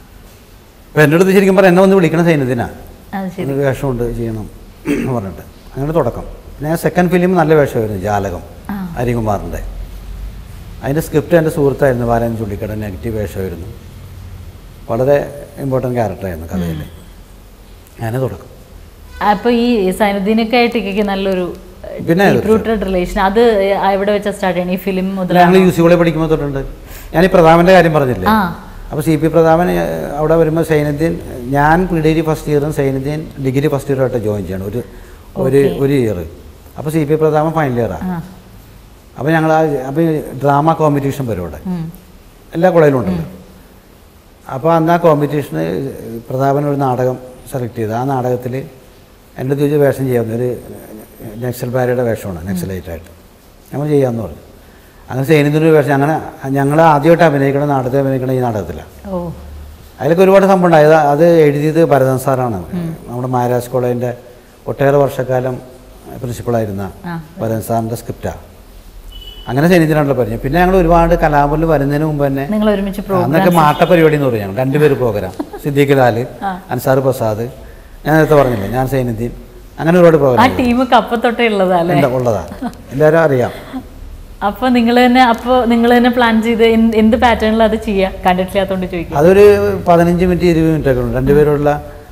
അപ്പോൾ എൻ്റെ അടുത്ത് ശരിക്കും പറഞ്ഞാൽ എന്നെ ഒന്ന് വിളിക്കണം സൈനുദ്ദീനാണ് അത് ശരി ഒരു വേഷമുണ്ട് ചെയ്യണം എന്ന് പറഞ്ഞിട്ട് അങ്ങനെ തുടക്കം പിന്നെ സെക്കൻഡ് ഫിലിം നല്ല വേഷമായിരുന്നു ജാലകം ആ. ഹരികുമാറിൻ്റെ അതിൻ്റെ സ്ക്രിപ്റ്റ് എൻ്റെ സുഹൃത്തായിരുന്നു ബാലൻ ചുള്ളിക്കട നെഗറ്റീവ് വേഷമായിരുന്നു വളരെ ഇമ്പോർട്ടൻറ്റ് ക്യാരക്ടറായിരുന്നു കഥയിൽ അങ്ങനെ തുടക്കം അപ്പൊ ഈ സൈനുദ്ദീനൊക്കെ ആയിട്ട് ഇക്കയ്ക്ക് നല്ലൊരു പിന്നെ റൂട്ടഡ് റിലേഷൻ അത് എവിടെ വെച്ചാ സ്റ്റാർട്ട് ചെയ്യണം ഈ ഫിലിം മുതൽ ഞങ്ങൾ യു സി കോളേജ് പഠിക്കുമ്പോൾ തൊട്ടുണ്ട് ഞാൻ ഈ പ്രതാപൻ്റെ കാര്യം പറഞ്ഞില്ലേ ആ അപ്പോൾ സി പി പ്രതാപൻ ഏഹ്, അവിടെ വരുമ്പോൾ സൈനുദ്ദീൻ ഞാൻ പ്രീ ഡിഗ്രി ഫസ്റ്റ് ഇയറും സൈനുദ്ദീൻ ഡിഗ്രി ഫസ്റ്റ് ഇയറുമായിട്ട് ജോയിൻ ചെയ്യണം ഒരു ഒരു Okay. ഒരു ഇയർ അപ്പോൾ സി പി പ്രതാപൻ ഫൈനൽ ഇയറാണ് ആ അപ്പോൾ ഞങ്ങൾ ആ അപ്പോൾ ഡ്രാമ കോമ്പറ്റീഷൻ വരും അവിടെ ഉം. എല്ലാ കോളേജിലും ഉണ്ടല്ലോ അപ്പോൾ അന്ന് ആ കോമ്പറ്റീഷന് പ്രതാപൻ ഒരു നാടകം സെലക്ട് ചെയ്തു ആ നാടകത്തിൽ എൻ്റെ ചോദിച്ച വേഷം ചെയ്യാവുന്ന ഒരു നക്സൽ ബാരിയുടെ വേഷമാണ് നക്സലൈറ്റായിട്ട് നമ്മൾ ചെയ്യാമെന്ന് പറഞ്ഞു അങ്ങനെ സൈന്യത്തിൻ്റെ ഒരു വേഷം അങ്ങനെ ഞങ്ങൾ ആദ്യമായിട്ട് അഭിനയിക്കണ നാടകത്തിൽ അഭിനയിക്കണ ഈ നാടകത്തിലാണ് ഓ അതിലൊക്കെ ഒരുപാട് സംഭവം ഉണ്ടായത് അത് എഴുതിയത് ഭരതൻ സാറാണ് നമ്മുടെ മഹാരാജ് കോളേജിൻ്റെ ഒട്ടേറെ വർഷക്കാലം പ്രിൻസിപ്പളായിരുന്ന ആ. ഭരതൻ സാറിൻ്റെ സ്ക്രിപ്റ്റാണ് അങ്ങനെ സൈന്യത്തിനാണല്ലോ പരിചയം പിന്നെ ഞങ്ങൾ ഒരുപാട് കലാപരിൽ വരുന്നതിന് മുമ്പ് തന്നെ നിങ്ങൾ ഒരുമിച്ച് അന്നൊക്കെ പ്രോഗ്രാം മാട്ട പരിപാടി എന്ന് പറയും ഞങ്ങൾ രണ്ടുപേര് പ്രോഗ്രാം സിദ്ദീഖ് ലാൽ ആ. അൻസാർ പ്രസാദ് ഞാൻ നേരത്തെ പറഞ്ഞില്ലേ ഞാൻ സൈനുദ്ദീൻ അങ്ങനെ ഒരുപാട് ആ പ്രോഗ്രാം ടീം കപ്പത്തൊട്ടേ ഉള്ളതാ അല്ലേ ഉള്ളതാണ് എല്ലാവരും അറിയാം അപ്പൊ നിങ്ങൾ തന്നെ അപ്പൊ നിങ്ങൾ തന്നെ പ്ലാൻ ചെയ്ത് എന്ത് എന്ത് പാറ്റേണിൽ അത് ചെയ്യാ കണ്ടിട്ടില്ലാത്തോണ്ട് ചോദിക്കും അതൊരു പതിനഞ്ച് മിനിറ്റ് ഇരുപത് മിനിറ്റ് ഒക്കെ ഉണ്ട് രണ്ടുപേരുള്ള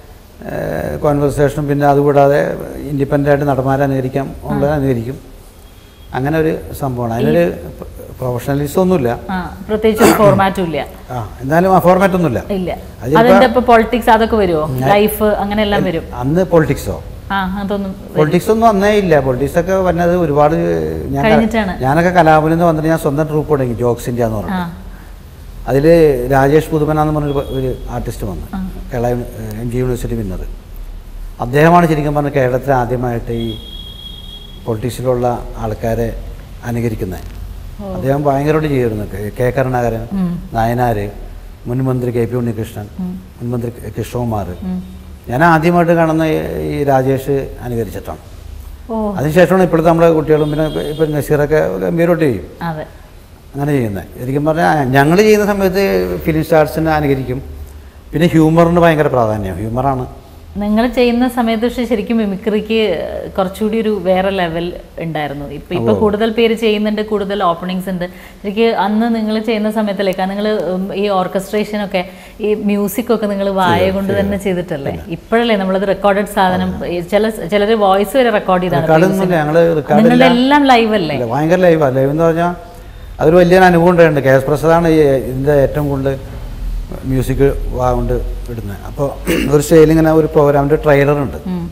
കോൺവെർസേഷനും പിന്നെ അതുകൂടാതെ ഇൻഡിപെൻഡൻ്റ് ആയിട്ട് നടന്മാരെ അനുകരിക്കാം ഉള്ളത് അനുകരിക്കും അങ്ങനെ ഒരു സംഭവമാണ് അതിനൊരു പ്രൊഫഷണലിസം ഒന്നുമില്ല ആ പ്രത്യേകിച്ച് ഒരു ഫോർമാറ്റും ഇല്ല ആ എന്തായാലും ആ ഫോർമാറ്റ് ഒന്നുമില്ല ഇല്ല അതിപ്പോ- അതെന്താ ഇപ്പൊ പൊളിറ്റിക്സ് അതൊക്കെ വരുമോ ലൈഫ് അങ്ങനെ എല്ലാം വരും അന്ന് പൊളിറ്റിക്സോ ആ അതൊന്നും വരും. പൊളിറ്റിക്സ് ഒന്നും അന്നേ ഇല്ല പൊളിറ്റിക്സ് ഒക്കെ വന്നത് ഒരുപാട് ഞാൻ കഴിഞ്ഞിട്ടാണ്. ഞാനൊക്കെ കലാപുരം നിന്ന് വന്നിട്ട് ഞാൻ സ്വന്തം ട്രൂപ്പ് തുടങ്ങി ജോക്സ് ഇന്ത്യ എന്ന് ആ പറഞ്ഞു അതിൽ രാജേഷ് പുതുമന എന്ന് പറഞ്ഞൊരു ഒരു ആർട്ടിസ്റ്റ് വന്നു ആ. Kerala M G university winner അദ്ദേഹമാണ് ശരിക്കും പറഞ്ഞ കേരളത്തിൽ ആദ്യമായിട്ട് ഈ പൊളിറ്റിക്സിലുള്ള ആൾക്കാരെ അനുകരിക്കുന്നത് ഓ. അദ്ദേഹം ഭയങ്കരമായിട്ട് ചെയ്യുമായിരുന്നു കെ- കെ കരുണാകരൻ ഉം. നായനാർ മുൻ മന്ത്രി കെ പി ഉണ്ണികൃഷ്ണൻ ഉം. മുൻ മന്ത്രി കൃഷ്ണകുമാർ ഉം. ഞാൻ ആദ്യമായിട്ട് കാണുന്ന ഈ- ഈ രാജേഷ് അനുകരിച്ചിട്ടാണ് ഓ അതിനുശേഷമാണ് ഇപ്പോഴത്തെ നമ്മുടെ കുട്ടികളും പിന്നെ ഇപ്പം നസീറൊക്കെ ഗംഭീരമായിട്ട് ചെയ്യും അതെ അങ്ങനെ ചെയ്യുന്നത് ശരിക്കും പറഞ്ഞാൽ ഞങ്ങൾ ചെയ്യുന്ന സമയത്ത് ഫിലിം സ്റ്റാർസിനെ അനുകരിക്കും പിന്നെ ഹ്യൂമറിന് ഭയങ്കര പ്രാധാന്യം ഹ്യൂമറാണ് നിങ്ങൾ ചെയ്യുന്ന സമയത്ത് പക്ഷെ ശരിക്കും മിമിക്രിക്ക് കുറച്ചുകൂടി ഒരു വേറെ ലെവൽ ഉണ്ടായിരുന്നു ഇപ്പൊ ഇപ്പൊ കൂടുതൽ പേര് ചെയ്യുന്നുണ്ട് കൂടുതൽ ഓപ്പണിങ്സ് ഉണ്ട് ശരിക്കും അന്ന് നിങ്ങൾ ചെയ്യുന്ന സമയത്തല്ലേ നിങ്ങൾ ഈ ഓർക്കസ്ട്രേഷൻ ഒക്കെ ഈ മ്യൂസിക് ഒക്കെ നിങ്ങൾ വായ കൊണ്ട് തന്നെ ചെയ്തിട്ടല്ലേ ഇപ്പോഴല്ലേ നമ്മളത് റെക്കോർഡഡ് സാധനം ഈ ചില ചിലര് വോയിസ് വരെ റെക്കോർഡ് ചെയ്താണ് റെക്കോർഡൊന്നുമില്ല ഞങ്ങൾ റെക്കോർഡ് നിങ്ങളുടെ എല്ലാം ലൈവ് അല്ലേ ഇല്ല, ഭയങ്കര ലൈവാണ് ലൈവ് എന്ന് പറഞ്ഞാൽ അതൊരു വലിയൊരു അനുഭവം ഉണ്ടായിട്ടുണ്ട് കെ എസ് പ്രസാദാണ് ഈ ഇതിൻ്റെ ഏറ്റവും കൂടുതൽ മ്യൂസിക് കൊണ്ട് ഇടുന്നത് അപ്പോൾ ഒരു സ്റ്റേജിൽ ഇങ്ങനെ ഒരു പ്രോഗ്രാമിൻ്റെ ട്രെയിലറുണ്ട് ഉം.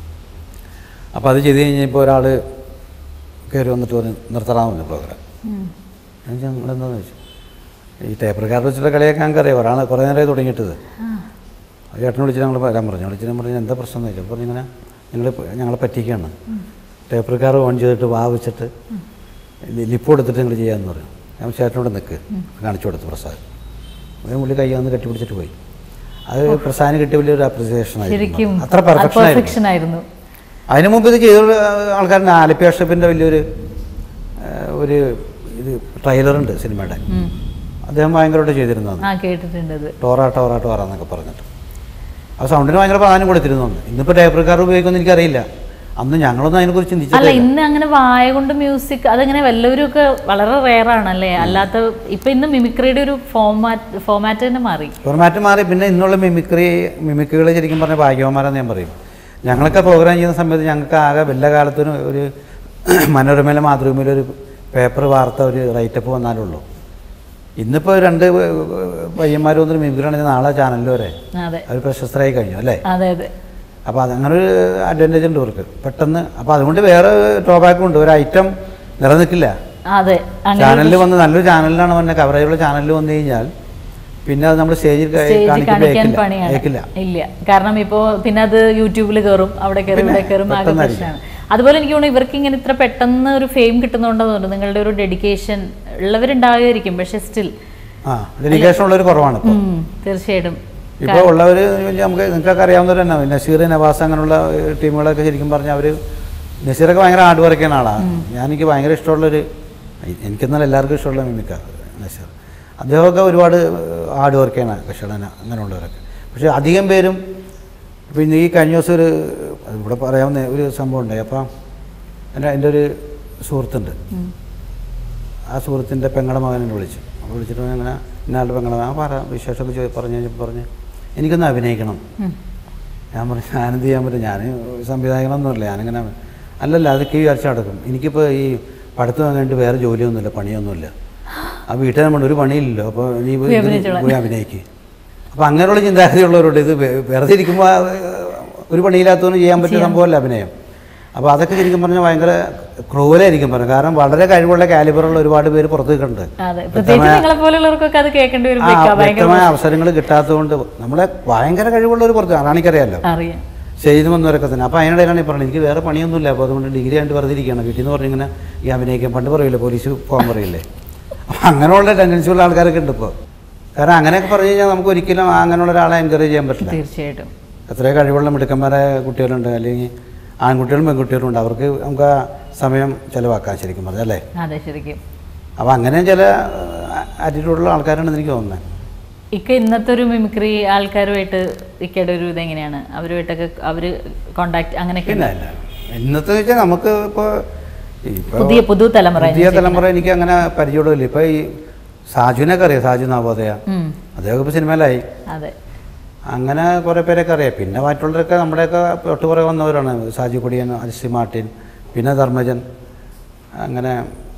അപ്പോൾ അത് ചെയ്ത് കഴിഞ്ഞപ്പോൾ ഒരാൾ കയറി വന്നിട്ട് പറഞ്ഞു നിർത്തറാൻ പറഞ്ഞു പ്രോഗ്രാം ഉം. ഞാൻ ഞങ്ങളെന്താണെന്ന് വെച്ചു ഈ ടേപ്പ് റെക്കാർഡ് വെച്ചിട്ട് കളിയൊക്കെ ഞങ്ങൾക്ക് അറിയാം ഒരാൾ കുറേ നേരമായി തുടങ്ങിയിട്ടത് ആ. ആ ചേട്ടനെ വിളിച്ചിട്ട് ഞങ്ങൾ വരാൻ പറഞ്ഞു വിളിച്ചിട്ട് ഞാൻ പറഞ്ഞു എന്താ പ്രശ്നം എന്ന് ചോദിച്ചു അപ്പോൾ ഇങ്ങനെ നിങ്ങൾ ഞങ്ങളെ പറ്റിക്കുകയാണ് ടേപ്പ് റെക്കാർഡ് ഓൺ ചെയ്തിട്ട് വാ വെച്ചിട്ട് ലിപ്പ് കൊടുത്തിട്ട് നിങ്ങൾ ചെയ്യാമെന്ന് പറഞ്ഞു ഞാൻ ചേട്ടനോട് നിൽക്ക് കാണിച്ചു കൊടുത്തു പ്രസാദ് ഒരു പുള്ളി കൈ വന്ന് കെട്ടിപ്പിടിച്ചിട്ട് പോയി അത് പ്രസാദിന് കിട്ടിയ വലിയൊരു അപ്രിസിയേഷൻ ശരിക്കും ആയിരുന്നു അത്ര പെർഫെക്ഷൻ ആയിരുന്നു പെർഫെക്ഷൻ ആയിരുന്നു അതിനു മുമ്പ് ഇത് ചെയ്ത ആൾക്കാരുടെ ആലപ്പി അഷപ്പിൻ്റെ വലിയൊരു ആ, ഒരു ഇത് ട്രെയിലറുണ്ട് സിനിമയുടെ ഉം. അദ്ദേഹം ഭയങ്കരമായിട്ട് ചെയ്തിരുന്നതാണ് ആ കേട്ടിട്ടുണ്ട് അത് ടോറ ടോറ ടോറ എന്നൊക്കെ പറഞ്ഞിട്ട് ആ സൗണ്ടിന് ഭയങ്കര പ്രാധാന്യം കൊടുത്തിരുന്നു അന്ന് ഇന്നിപ്പോൾ ടേപ്പ് റെക്കാർഡ് ഉപയോഗിക്കുമെന്ന് എനിക്കറിയില്ല അന്ന് ഞങ്ങളൊന്നും അതിനെക്കുറിച്ച് അല്ല ചിന്തിച്ചിട്ടില്ല ഇന്ന് അങ്ങനെ വായ കൊണ്ട് മ്യൂസിക് അതങ്ങനെ വല്ലവരും ഒക്കെ വളരെ റെയർ ആണല്ലേ അല്ലാത്ത ഇപ്പൊ ഇന്ന് മിമിക്രിയുടെ ഒരു ഫോമാറ്റ് ഫോമാറ്റ് തന്നെ മാറി ഫോർമാറ്റ് മാറി പിന്നെ ഇന്നുള്ള മിമിക്രി മിമിക്രികൾ ശരിക്കും പറഞ്ഞ ഭാഗ്യവന്മാരെന്ന് ഞാൻ പറയും ഞങ്ങളൊക്കെ പ്രോഗ്രാം ചെയ്യുന്ന സമയത്ത് ഞങ്ങൾക്ക് ആകെ വല്ല കാലത്തിന് ഒരു മനോരമയിലെ മാതൃഭൂമിയിലെ ഒരു പേപ്പർ വാർത്ത ഒരു റൈറ്റപ്പ് വന്നാലുള്ളൂ ഇന്നിപ്പോൾ രണ്ട് പയ്യന്മാർ വന്നിട്ട് മിമിക്രി ആണെങ്കിൽ നാളെ ചാനലിൽ വരെ അതെ അവർ പ്രശസ്തരായി കഴിഞ്ഞു അല്ലേ അതെ അതെ അപ്പോൾ അതങ്ങനെ ഒരു അഡ്വാൻറ്റേജ് ഉണ്ട് ഇവർക്ക് പെട്ടെന്ന് അപ്പോൾ അതുകൊണ്ട് വേറെ ഡ്രോബാക്കും ഉണ്ട് ഒരു ഐറ്റം നിലനിൽക്കില്ല അതെ അങ്ങനെ ചാനലിൽ വന്ന് നല്ലൊരു ചാനലിലാണ് വന്ന കവറേജുള്ള ചാനലിൽ വന്നു കഴിഞ്ഞാൽ പിന്നെ അത് നമ്മൾ സ്റ്റേജിൽ സ്റ്റേജ് കാണിക്കുമ്പോൾ കാണിക്കാൻ ഏക്കില്ല പണിയാണ് ഏക്കില്ല ഇല്ല കാരണം ഇപ്പോ പിന്നെ അത് യൂട്യൂബിൽ കയറും അവിടെ കയറും പിന്നെ ഇവിടെ കയറും ആകെ പെട്ടെന്നായിരിക്കും. പ്രശ്നമാണ് അതുപോലെ എനിക്ക് തോന്നുന്നു ഇവർക്ക് ഇങ്ങനെ ഇത്ര പെട്ടെന്ന് ഒരു ഫെയിം കിട്ടുന്നുണ്ടെന്ന് തോന്നുന്നു നിങ്ങളുടെ ഒരു ഡെഡിക്കേഷൻ ഉള്ളവരുണ്ടാകുമായിരിക്കും പക്ഷെ സ്റ്റിൽ ആ ഡെഡിക്കേഷൻ ഉള്ളൊരു കുറവാണ് ഇപ്പോൾ തീർച്ചയായിട്ടും ഇപ്പോൾ ഉള്ളവർ നമുക്ക് നിങ്ങൾക്കൊക്കെ അറിയാവുന്നവർ തന്നെ നസീർ നവാസ് അങ്ങനെയുള്ള ഏഹ്, ടീമുകളൊക്കെ ശരിക്കും പറഞ്ഞാൽ അവർ നസീറൊക്കെ ഭയങ്കര ഹാർഡ് വർക്ക് ചെയ്യുന്ന ആളാണ് ഞാൻ എനിക്ക് ഭയങ്കര ഇഷ്ടമുള്ളൊരു എനിക്കെന്നാൽ എല്ലാവർക്കും ഇഷ്ടമുള്ള മിമിക്ക നസീർ അദ്ദേഹമൊക്കെ ഒരുപാട് ഹാർഡ് വർക്ക് ചെയ്യണ കഷളന അങ്ങനെയുള്ളവരൊക്കെ പക്ഷേ അധികം പേരും പിന്നെ ഈ കഴിഞ്ഞ ദിവസം ഒരു ഇവിടെ പറയാവുന്ന ഒരു സംഭവം ഉണ്ടായി അപ്പം എൻ്റെ എൻ്റെ ഒരു സുഹൃത്തുണ്ട് ഉം. ആ സുഹൃത്തിൻ്റെ പെങ്ങളുടെ മകനെ വിളിച്ചു അപ്പോൾ വിളിച്ചിട്ട് അങ്ങനെ ഇന്നാളുടെ പെങ്ങളുടെ മകൻ പറ വിശേഷമൊക്കെ ചോദി പറഞ്ഞു കഴിഞ്ഞപ്പോൾ പറഞ്ഞ് എനിക്കൊന്ന് അഭിനയിക്കണം ഉം. ഞാൻ പറഞ്ഞു ഞാനെന്ത് ചെയ്യാൻ പറ്റും ഞാൻ സംവിധായകനൊന്നുമില്ല ഞാനിങ്ങനെ അല്ലല്ല അതൊക്കെ ഈ വിചാരിച്ച് നടക്കും എനിക്കിപ്പോൾ ഈ പഠിത്തം കഴിഞ്ഞിട്ട് വേറെ ജോലിയൊന്നുമില്ല പണിയൊന്നുമില്ല ആ വീട്ടിൽ നമ്മൾ ഒരു പണിയില്ലല്ലോ അപ്പോൾ നീ പോയി പോയി ഇതിന് അഭിനയിച്ചോളാം. പോയി അഭിനയിക്ക് അപ്പോൾ അങ്ങനെയുള്ള ചിന്താഗതിയുള്ളവരോട് ഇത് വെ- വെറുതെ ഇരിക്കുമ്പോൾ ആ, ഒരു പണിയില്ലാത്തവന് ചെയ്യാൻ പറ്റിയ സംഭവമല്ല അഭിനയം അപ്പോൾ അതൊക്കെ ശരിക്കും പറഞ്ഞാൽ ഭയങ്കര ക്രൂരായിരിക്കും പറഞ്ഞു കാരണം വളരെ കഴിവുള്ള കാലിബറുള്ള ഒരുപാട് പേര് പുറത്ത് നിൽക്കുന്നുണ്ട് അതെ പ്രത്യേകിച്ച് നിങ്ങളെ പോലെയുള്ളവർക്കൊക്കെ അത് കേൾക്കേണ്ടി ആ വരുമ്പോഴേക്കും ഭയങ്കര വ്യക്തമായ അവസരങ്ങൾ കിട്ടാത്തതുകൊണ്ട് നമ്മളെ ഭയങ്കര കഴിവുള്ളവർ പുറത്ത് അതാണ് എനിക്കറിയാമല്ലോ അറിയാം ചെയ്തു വന്നവരൊക്കെ തന്നെ അപ്പോൾ അതിനിടയിലാണ് ഈ പറഞ്ഞത് എനിക്ക് വേറെ പണിയൊന്നുമില്ല അപ്പോൾ അതുകൊണ്ട് ഡിഗ്രി ആയിട്ട് വെറുതെ ഇരിക്കുകയാണ് വീട്ടിൽ നിന്ന് പറഞ്ഞിങ്ങനെ ഈ അഭിനയിക്കാൻ പണ്ട് പറയില്ലേ പോലീസ് പോകാൻ പറയില്ലേ അപ്പം അങ്ങനെയുള്ള ടെൻഡൻസി ഉള്ള ആൾക്കാരൊക്കെ ഉണ്ട് ഇപ്പോൾ കാരണം അങ്ങനെയൊക്കെ പറഞ്ഞു കഴിഞ്ഞാൽ നമുക്ക് ഒരിക്കലും അങ്ങനെയുള്ള ഒരാളെ എൻകറേജ് ചെയ്യാൻ പറ്റില്ല തീർച്ചയായിട്ടും എത്രയോ കഴിവുള്ള മിടുക്കന്മാരായ കുട്ടികളുണ്ട് അല്ലെങ്കിൽ ആൺകുട്ടികളും പെൺകുട്ടികളും ഉണ്ട് അവർക്ക് നമുക്ക് ആ സമയം ചിലവാക്കാം ശരിക്കും പറഞ്ഞാൽ അല്ലേ അതെ ശരിക്കും അപ്പോൾ അങ്ങനെ ചില ആറ്റിറ്റ്യൂഡുള്ള ആൾക്കാരാണെന്ന് എനിക്ക് തോന്നുന്നത് ഇക്ക ഇന്നത്തെ ഒരു മിമിക്രി ആൾക്കാരുമായിട്ട് ഇക്കയുടെ ഒരു ഇതെങ്ങനെയാണ് അവരുമായിട്ടൊക്കെ അവര് കോണ്ടാക്ട് അങ്ങനെയൊക്കെ പിന്നെ അല്ല ഇന്നത്തെ വെച്ചാൽ നമുക്ക് ഇപ്പോൾ ഇപ്പോൾ പുതിയ പുതു തലമുറ പുതിയ തലമുറ എനിക്ക് അങ്ങനെ പരിചയമുള്ളൂ ഇപ്പോൾ ഈ സാജുവിനൊക്കെ അറിയാം സാജു നവോദയ ഉം, അദ്ദേഹം ഇപ്പോൾ സിനിമയിലായി അതെ അങ്ങനെ കുറേ പേരൊക്കെ അറിയാം പിന്നെ മറ്റുള്ളവരൊക്കെ നമ്മുടെയൊക്കെ തൊട്ട് പുറകെ വന്നവരാണ് സാജു കൊടിയൻ അരിസി മാർട്ടിൻ പിന്നെ ധർമ്മജൻ അങ്ങനെ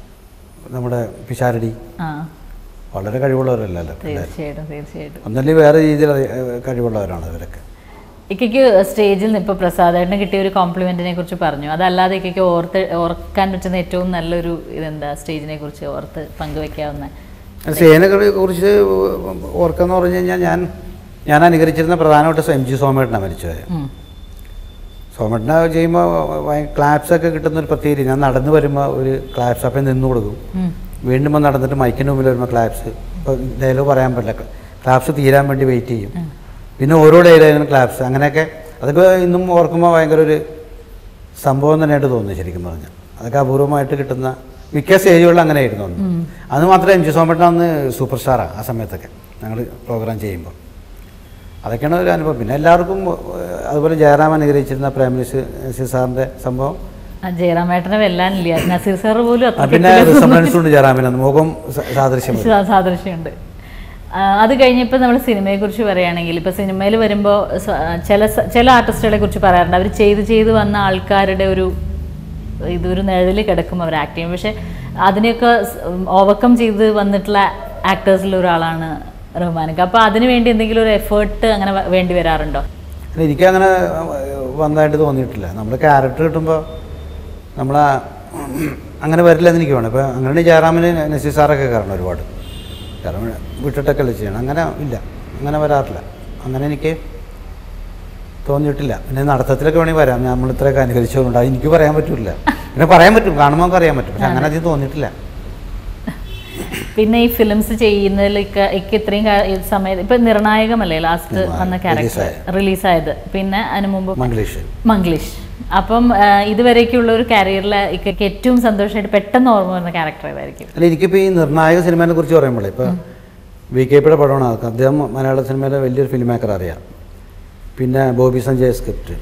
നമ്മുടെ പിഷാരടി ആ വളരെ കഴിവുള്ളവരല്ലല്ലോ പിള്ളേർ തീർച്ചയായിട്ടും തീർച്ചയായിട്ടും ഒന്നല്ലെങ്കിൽ വേറെ രീതിയിൽ ഏഹ്, കഴിവുള്ളവരാണ് ഇവരൊക്കെ ഇക്കയ്ക്ക് സ്റ്റേജിൽ നിന്ന് ഇപ്പോൾ പ്രസാദേട്ടന് കിട്ടിയ ഒരു കോംപ്ലിമെന്റിനെ കുറിച്ച് പറഞ്ഞു അതല്ലാതെ ഇക്കയ്ക്ക് ഓർത്ത് ഓർക്കാൻ പറ്റുന്ന ഏറ്റവും നല്ലൊരു ഇതെന്താ സ്റ്റേജിനെ കുറിച്ച് ഓർത്ത് പങ്കുവെക്കാവുന്ന സേനയെ കുറിച്ച് ഓർക്കാന്ന് പറഞ്ഞു കഴിഞ്ഞാൽ ഞാൻ ഞാൻ അനുകരിച്ചിരുന്ന പ്രധാനമായിട്ട് എം ജി സോമേട്ടനാണ് മരിച്ചത് ഉം, സോമേട്ടനെ ചെയ്യുമ്പോൾ ക്ലാപ്സ് ഒക്കെ കിട്ടുന്ന ഒരു പ്രത്യേക രീതി ഞാൻ നടന്നു വരുമ്പോൾ ഒരു ക്ലാപ്സ് അപ്പം നിന്ന് കൊടുക്കും ഉം, വീണ്ടും വന്ന് നടന്നിട്ട് മൈക്കിന് മുമ്പിൽ വരുമ്പോൾ ക്ലാപ്സ് ഇപ്പോൾ ഡയലോഗ് പറയാൻ പറ്റില്ല ക്ലാപ്സ് തീരാൻ വേണ്ടി വെയിറ്റ് ചെയ്യും ഉം. പിന്നെ ഓരോ ഡയലോഗിനും ക്ലാപ്സ് അങ്ങനെയൊക്കെ അതൊക്കെ ഇന്നും ഓർക്കുമ്പോൾ ഭയങ്കര ഒരു സംഭവം തന്നെയായിട്ട് തോന്നുന്നു ശരിക്കും പറഞ്ഞാൽ അതൊക്കെ അപൂർവമായിട്ട് കിട്ടുന്ന മിക്ക സ്റ്റേജുകളിലും അങ്ങനെ ആയിരുന്നു അന്ന് ഉം. അത് മാത്രമേ എം ജി സോമേട്ടൻ അന്ന് സൂപ്പർ സ്റ്റാറാണ് ആ സമയത്തൊക്കെ ഞങ്ങൾ പ്രോഗ്രാം ചെയ്യുമ്പോൾ അതൊക്കെയാണ് ഒരു അനുഭവം പിന്നെ എല്ലാവർക്കും ഏഹ്, അതുപോലെ ജയറാം അനുഗ്രഹിച്ചിരുന്ന പ്രൈം മിനിസ്റ്റർ സാറിൻ്റെ സംഭവം ആ ജയറാമേട്ടനെ വെല്ലാനില്ല നസീർ സാർ പോലും ആ, പിന്നെ റിസംബ്ലൻസ് ഉണ്ട് ജയറാമിന് മുഖം സ- സാദൃശ്യം വരും. സാ- സാദൃശ്യമുണ്ട് ആ, അത് കഴിഞ്ഞപ്പോൾ നമ്മൾ സിനിമയെ കുറിച്ച് പറയുകയാണെങ്കിൽ ഇപ്പോൾ സിനിമയിൽ വരുമ്പോൾ ചില സ- ചില ആർട്ടിസ്റ്റുകളെ കുറിച്ച് പറയാറുണ്ട് അവർ ചെയ്ത് ചെയ്ത് വന്ന ആൾക്കാരുടെ ഒരു ഇതൊരു നിഴലിൽ കിടക്കും അവർ ആക്ട് ചെയ്യും പക്ഷെ അതിനെയൊക്കെ ഓവർകം ചെയ്ത് വന്നിട്ടുള്ള ആക്ടേഴ്സിൽ ഒരാളാണ് റഹ്മാനക്ക് അപ്പോൾ അതിന് വേണ്ടി എന്തെങ്കിലും ഒരു എഫേർട്ട് അങ്ങനെ വ- വേണ്ടി വരാറുണ്ടോ അല്ല, എനിക്കങ്ങനെ വന്നതായിട്ട് തോന്നിയിട്ടില്ല നമ്മൾ ക്യാരക്ടർ കിട്ടുമ്പോൾ നമ്മൾ അങ്ങനെ വരില്ല എന്ന് എനിക്ക് വേണം ഇപ്പോൾ അങ്ങനെ ജയറാമിന് നസീർ സാറൊക്കെ കാരണം ഒരുപാട് കാരണം വിട്ടിട്ടൊക്കെ അല്ലേ ചെയ്യണം അങ്ങനെ ഇല്ല അങ്ങനെ വരാറില്ല അങ്ങനെ എനിക്ക് തോന്നിയിട്ടില്ല പിന്നെ നടത്തത്തിലൊക്കെ വേണമെങ്കിൽ വരാം നമ്മൾ ഇത്രയൊക്കെ അനുകരിച്ചുകൊണ്ട് അത് എനിക്ക് പറയാൻ പറ്റില്ല പിന്നെ പറയാൻ പറ്റും കാണുമ്പോൾ നമുക്ക് അറിയാൻ പറ്റും പക്ഷെ അങ്ങനെ അധികം തോന്നിയിട്ടില്ല പിന്നെ ഈ ഫിലിംസ് ചെയ്യുന്നതിലേക്ക് എനിക്ക് ഇത്രയും കാ- ഈ സമയത്ത് ഇപ്പൊ നിർണായകമല്ലേ ലാസ്റ്റ് നിർണായകം. വന്ന ക്യാരക്ടർ Release റിലീസായത് പിന്നെ അതിനു മുമ്പ് മംഗ്ലീഷ് മംഗ്ലീഷ് അപ്പം ആ, ഇതുവരേക്കുള്ള ഒരു കരിയറിൽ ഇക്കൊക്കെ ഏറ്റവും സന്തോഷമായിട്ട് പെട്ടെന്ന് ഓർമ്മ വരുന്ന ക്യാരക്ടർ ഏതായിരിക്കും അല്ല എനിക്കിപ്പോൾ ഈ നിർണായക സിനിമയെ കുറിച്ച് പറയുമ്പോഴേ ഇപ്പോൾ വി കെ പിയുടെ പടമാണ് അത് അദ്ദേഹം മലയാള സിനിമയിലെ വലിയൊരു ഫിലിം മേക്കർ അറിയാം പിന്നെ ബോബി സഞ്ജയ് സ്ക്രിപ്റ്റ്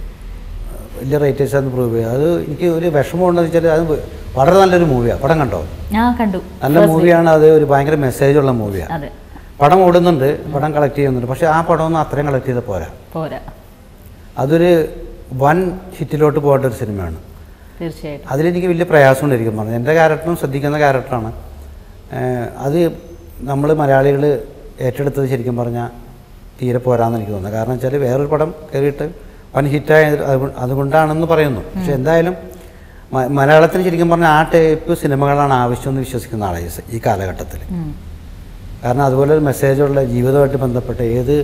വലിയ റൈറ്റേഴ്സ് ആണെന്ന് പ്രൂവ് ചെയ്യുക അത് എനിക്ക് ഒരു വിഷമം ഉണ്ടെന്ന് വെച്ചാൽ അത് വളരെ നല്ലൊരു മൂവിയാണ് പടം കണ്ടോ ഞാൻ കണ്ടു നല്ല മൂവിയാണ് അത് ഒരു ഭയങ്കര മെസ്സേജുള്ള മൂവിയാണ് അതെ പടം ഓടുന്നുണ്ട് പടം കളക്ട് ചെയ്യുന്നുണ്ട് പക്ഷേ ആ പടമൊന്നും അത്രയും കളക്ട് ചെയ്ത് പോരാ പോരാ അതൊരു വൻ ഹിറ്റിലോട്ട് പോകേണ്ട ഒരു സിനിമയാണ് തീർച്ചയായിട്ടും അതിലെനിക്ക് വലിയ പ്രയാസം ഉണ്ടായിരിക്കും പറഞ്ഞു എൻ്റെ ക്യാരക്ടറും ശ്രദ്ധിക്കുന്ന ക്യാരക്ടറാണ് ഏഹ് അത് നമ്മൾ മലയാളികൾ ഏറ്റെടുത്തത് ശരിക്കും പറഞ്ഞാൽ തീരെ പോരാന്ന് എനിക്ക് തോന്നുന്നത് കാരണം വെച്ചാൽ വേറൊരു പടം കയറിയിട്ട് വൻ ഹിറ്റായ അതുകൊ- അതുകൊണ്ടാണെന്ന് പറയുന്നു പക്ഷെ എന്തായാലും മ- മലയാളത്തിന് ശരിക്കും പറഞ്ഞാൽ ആ ടൈപ്പ് സിനിമകളാണ് ആവശ്യമെന്ന് വിശ്വസിക്കുന്ന ആളാണ് ഈ സ- ഈ കാലഘട്ടത്തിൽ ഉം. കാരണം അതുപോലെ ഒരു മെസ്സേജുള്ള ജീവിതമായിട്ട് ബന്ധപ്പെട്ട ഏത്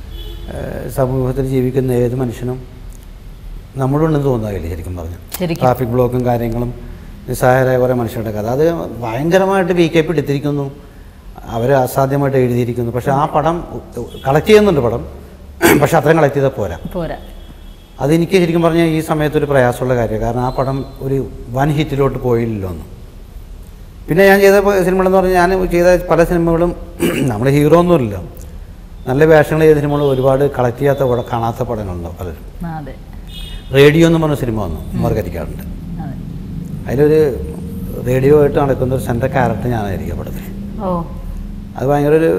ഏഹ്, സമൂഹത്തിൽ ജീവിക്കുന്ന ഏത് മനുഷ്യനും നമ്മളുണ്ടെന്ന് തോന്നുകയില്ല ശരിക്കും പറഞ്ഞു ശരിക്കും ട്രാഫിക് ബ്ലോക്കും കാര്യങ്ങളും നിസ്സഹായരായ കുറേ മനുഷ്യരുടെ കഥ അത് ഭയങ്കരമായിട്ട് വി കെ പി എടുത്തിരിക്കുന്നു അവർ അസാധ്യമായിട്ട് എഴുതിയിരിക്കുന്നു പക്ഷേ ആ പടം കളക്ട് ചെയ്യുന്നുണ്ട് പടം പക്ഷെ അത്രയും കളക്ട് ചെയ്താൽ പോരാ പോരാ അതെനിക്ക് ശരിക്കും പറഞ്ഞാൽ ഈ സമയത്ത് ഒരു പ്രയാസമുള്ള കാര്യമാണ് കാരണം ആ പടം ഒരു വൻ ഹിറ്റിലോട്ട് പോയില്ലല്ലോ ഒന്ന് പിന്നെ ഞാൻ ചെയ്ത പ- സിനിമകളെന്ന് പറഞ്ഞാൽ ഞാൻ ചെയ്ത പല സിനിമകളും നമ്മൾ ഹീറോ ഒന്നുമില്ല നല്ല വേഷങ്ങൾ ചെയ്ത സിനിമകൾ ഒരുപാട് കളക്ട് ചെയ്യാത്ത പടം കാണാത്ത പടങ്ങളുണ്ടോ പലരും ആ, അതെ റേഡിയോ എന്ന് പറഞ്ഞ സിനിമ വന്നു ഉമ്മർകരിക്കാറുണ്ട് അതെ അതിലൊരു റേഡിയോ ആയിട്ട് നടക്കുന്ന ഒരു സെൻട്രൽ ക്യാരക്ടർ ഞാനായിരിക്കും പടത്തിൽ ഓ അത് ഭയങ്കര ഒരു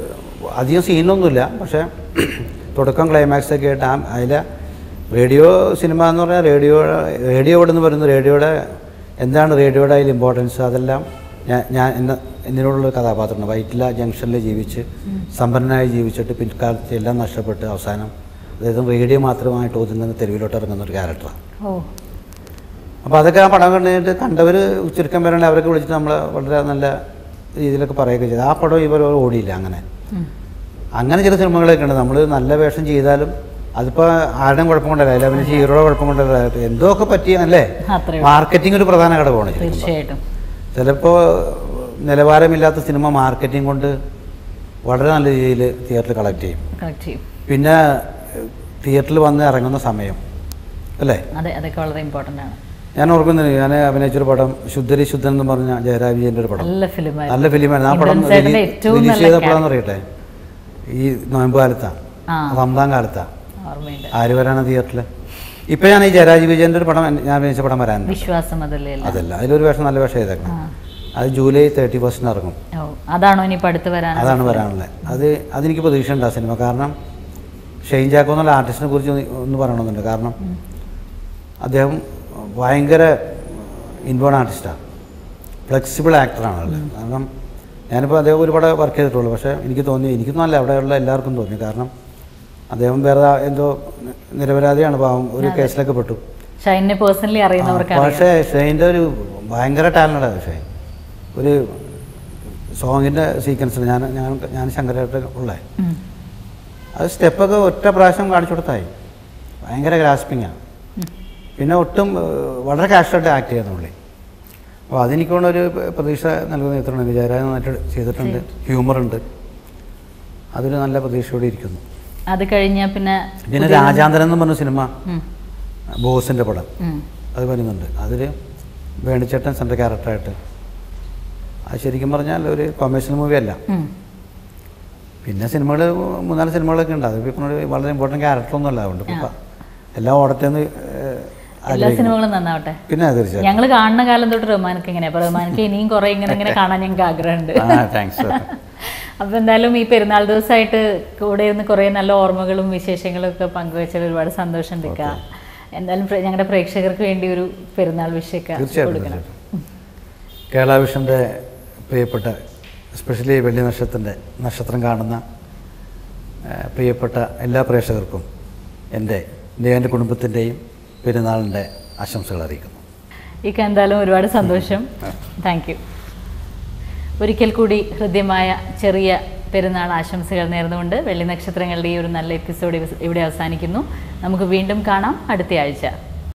അധികം സീനൊന്നുമില്ല പക്ഷേ തുടക്കം ക്ലൈമാക്സ് ഒക്കെ ആയിട്ട് ആ അതിലെ റേഡിയോ സിനിമ എന്ന് പറഞ്ഞാൽ റേഡിയോ റേഡിയോ എന്ന് പറയുന്നത് റേഡിയോയുടെ എന്താണ് റേഡിയോയുടെ അതിൽ ഇമ്പോർട്ടൻസ് അതെല്ലാം ഞാൻ ഞാൻ എന്നെ എന്നിനോടുള്ളൊരു കഥാപാത്രമാണ് വൈറ്റില ജംഗ്ഷനിൽ ജീവിച്ച് സമ്പന്നനായി ജീവിച്ചിട്ട് പിൽക്കാലത്ത് എല്ലാം നഷ്ടപ്പെട്ട് അവസാനം അതായത് റേഡിയോ മാത്രമായിട്ട് ഒതുങ്ങുന്ന തെരുവിലോട്ട് ഇറങ്ങുന്ന ഒരു ക്യാരക്ടറാണ് ഓ അപ്പോൾ അതൊക്കെ ആ പടം കണ്ടിട്ട് കണ്ടവർ ചുരുക്കം പേരാണ് അവരൊക്കെ വിളിച്ചിട്ട് നമ്മൾ വളരെ നല്ല രീതിയിലൊക്കെ പറയുകയൊക്കെ ചെയ്തു ആ പടം ഇവർ ഓടിയില്ല അങ്ങനെ ഉം. അങ്ങനെ ചില സിനിമകളൊക്കെ ഉണ്ട് നമ്മൾ നല്ല വേഷം ചെയ്താലും അതിപ്പോൾ ആരുടെയും കുഴപ്പം കൊണ്ടല്ല അല്ല പിന്നെ ഹീറോയുടെ കുഴപ്പം കൊണ്ടല്ല എന്തോ ഒക്കെ പറ്റി അല്ലേ അത്രേ ഉള്ളൂ. മാർക്കറ്റിംഗ് ഒരു പ്രധാന ഘടകമാണ് ശരിക്കും പറഞ്ഞാൽ. തീർച്ചയായിട്ടും ചിലപ്പോൾ നിലവാരമില്ലാത്ത സിനിമ മാർക്കറ്റിംഗ് കൊണ്ട് വളരെ നല്ല രീതിയിൽ തിയേറ്ററിൽ കളക്ട് ചെയ്യും കറക്റ്റ് ചെയ്യും പിന്നെ തിയേറ്ററിൽ വന്ന് ഇറങ്ങുന്ന സമയം അല്ലേ അതെ അതൊക്കെ വളരെ ഇമ്പോർട്ടൻ്റ് ആണ് ഞാൻ ഓർക്കുന്നില്ല ഞാൻ അഭിനയിച്ചൊരു പടം ശുദ്ധരി ശുദ്ധൻ എന്ന് പറഞ്ഞ ജയരാജ് വിജയൻ്റെ ഒരു പടം നല്ല ഫിലിമായിരുന്നു നല്ല ഫിലിമായിരുന്നു ആ പടം ഇന്ദ്രൻ ചേട്ടൻ്റെ ഏറ്റവും റിലീസ് നല്ല ചെയ്തപ്പോഴാന്ന് അറിയട്ടെ ഈ നോയമ്പ് കാലത്താണ് ആ റംസാൻ കാലത്താണ് ഓർമ്മയുണ്ട് ആര് വരാണ് തിയേറ്ററിൽ ഇപ്പം ഞാൻ ഈ ജയരാജ് വിജയൻ്റെ ഒരു പടം ഞാൻ അഭിനയിച്ച പടം വരാനുണ്ട് വിശ്വാസം അതല്ലേ എല്ലാം. അതല്ല അതിലൊരു വേഷം നല്ല വേഷം ചെയ്തേക്കണം ആ. അത് ജൂലൈ തേർട്ടി ഫസ്റ്റിന് ഇറങ്ങും ഓ അതാണോ ഇനിയിപ്പോൾ അടുത്ത് വരാൻ അതാണ് വരാനുള്ളത് അത് അതെനിക്ക് പ്രതീക്ഷയുണ്ട് ആ സിനിമ കാരണം ഷെയ്ൻ ജാക്കോ എന്നുള്ള ആർട്ടിസ്റ്റിനെ കുറിച്ച് ഒന്ന് ഒന്ന് പറയണമെന്നുണ്ട് കാരണം അദ്ദേഹം ഭയങ്കര ഇൻബോൺ ആർട്ടിസ്റ്റാണ് ഫ്ലെക്സിബിൾ ആക്ടറാണ് ആൾ കാരണം ഞാനിപ്പോൾ അദ്ദേഹം ഒരുപാട് വർക്ക് ചെയ്തിട്ടുള്ളൂ പക്ഷേ എനിക്ക് തോന്നി എനിക്കൊന്നും അല്ല അവിടെയുള്ള എല്ലാവർക്കും തോന്നി കാരണം അദ്ദേഹം വേറെ എന്തോ നിരപരാധിയാണ് പാവം ഒരു കേസിലൊക്കെ പെട്ടു ഷൈനെ പേഴ്സണലി അറിയുന്നവർക്ക് അറിയാം പക്ഷേ ഷെയിൻ്റെ ഒരു ഭയങ്കര ടാലൻ്റാണ് ഷെയിൻ ഒരു സോങ്ങിൻ്റെ സീക്വൻസിൽ ഞാൻ ഞാൻ ഞാൻ ശങ്കരായിട്ട് ഉള്ളത് ഉം. അത് സ്റ്റെപ്പൊക്കെ ഒറ്റ പ്രാവശ്യം കാണിച്ചു കൊടുത്തായി ഭയങ്കര ഗ്രാസ്പിങ്ങാണ് പിന്നെ ഒട്ടും ഏഹ്, വളരെ കാഷ്വലായിട്ട് ആക്ട് ചെയ്യുന്ന പുള്ളി അപ്പോൾ അതെനിക്കൊണ്ട് ഒരു പ്രതീക്ഷ നൽകുന്ന ചിത്രമാണ് ജയരാജൻ നന്നായിട്ട് ചെയ്തിട്ടുണ്ട് ഹ്യൂമറുണ്ട് അതൊരു നല്ല പ്രതീക്ഷയോടെ ഇരിക്കുന്നു അത് കഴിഞ്ഞാൽ പിന്നെ പിന്നെ രാജാന്തരൻ എന്ന് പറഞ്ഞ സിനിമ ഉം. ബോസിൻ്റെ പടം ഉം. അത് വരുന്നുണ്ട് അതിൽ വേണിച്ചേട്ടൻ സെൻട്രൽ ക്യാരക്ടറായിട്ട് അത് ശരിക്കും പറഞ്ഞാൽ ഒരു കൊമേഴ്ഷ്യൽ മൂവി അല്ല ഉം. പിന്നെ സിനിമകൾ മൂന്നാല് സിനിമകളൊക്കെ ഉണ്ട് അത് ഇപ്പം വളരെ ഇമ്പോർട്ടൻറ്റ് ക്യാരക്ടറൊന്നും അല്ല അതുകൊണ്ട് ഇപ്പം എല്ലാം ഓടട്ടെ എന്ന് ഏഹ്, എല്ലാ ആഗ്രഹിക്കുന്നു. സിനിമകളും നന്നാവട്ടെ പിന്നെ തീർച്ചയായും ഞങ്ങൾ കാണുന്ന കാലം തൊട്ട് റഹ്മാനക്ക് എങ്ങനെയാ അപ്പൊ റഹ്മാനക്ക് ഇനിയും കുറെ ഇങ്ങനെ ഇങ്ങനെ കാണാൻ ഞങ്ങൾക്ക് ആഗ്രഹമുണ്ട് ആ താങ്ക്സ് അപ്പൊ എന്തായാലും ഈ പെരുന്നാൾ ദിവസമായിട്ട് കൂടെ ഇരുന്ന് കുറെ നല്ല ഓർമ്മകളും വിശേഷങ്ങളും ഒക്കെ പങ്കുവെച്ചതിൽ ഒരുപാട് സന്തോഷമുണ്ട് ഇക്ക. എന്തായാലും പ്ര- ഞങ്ങളുടെ പ്രേക്ഷകർക്ക് വേണ്ടി ഒരു പെരുന്നാൾ വിഷയൊക്കെ തീർച്ചയായിട്ടും കൊടുക്കണം തീർച്ചയായിട്ടും കേരള വിഷൻ്റെ പ്രിയപ്പെട്ട എസ്പെഷ്യലി വെള്ളി നക്ഷത്രത്തിൻ്റെ നക്ഷത്രം കാണുന്ന ഏഹ്, പ്രിയപ്പെട്ട എല്ലാ പ്രേക്ഷകർക്കും എൻ്റെ എൻ്റെ എൻ്റെ കുടുംബത്തിൻ്റെയും പെരുന്നാളിൻ്റെ ആശംസകൾ അറിയിക്കുന്നു ഇക്ക എന്തായാലും ഒരുപാട് സന്തോഷം താങ്ക് യു ഒരിക്കൽ കൂടി ഹൃദ്യമായ ചെറിയ പെരുന്നാൾ ആശംസകൾ നേർന്നുകൊണ്ട് വെള്ളി നക്ഷത്രങ്ങളുടെ ഈ ഒരു നല്ല എപ്പിസോഡ് ഇവിടെ അവസാനിക്കുന്നു നമുക്ക് വീണ്ടും കാണാം അടുത്ത ആഴ്ച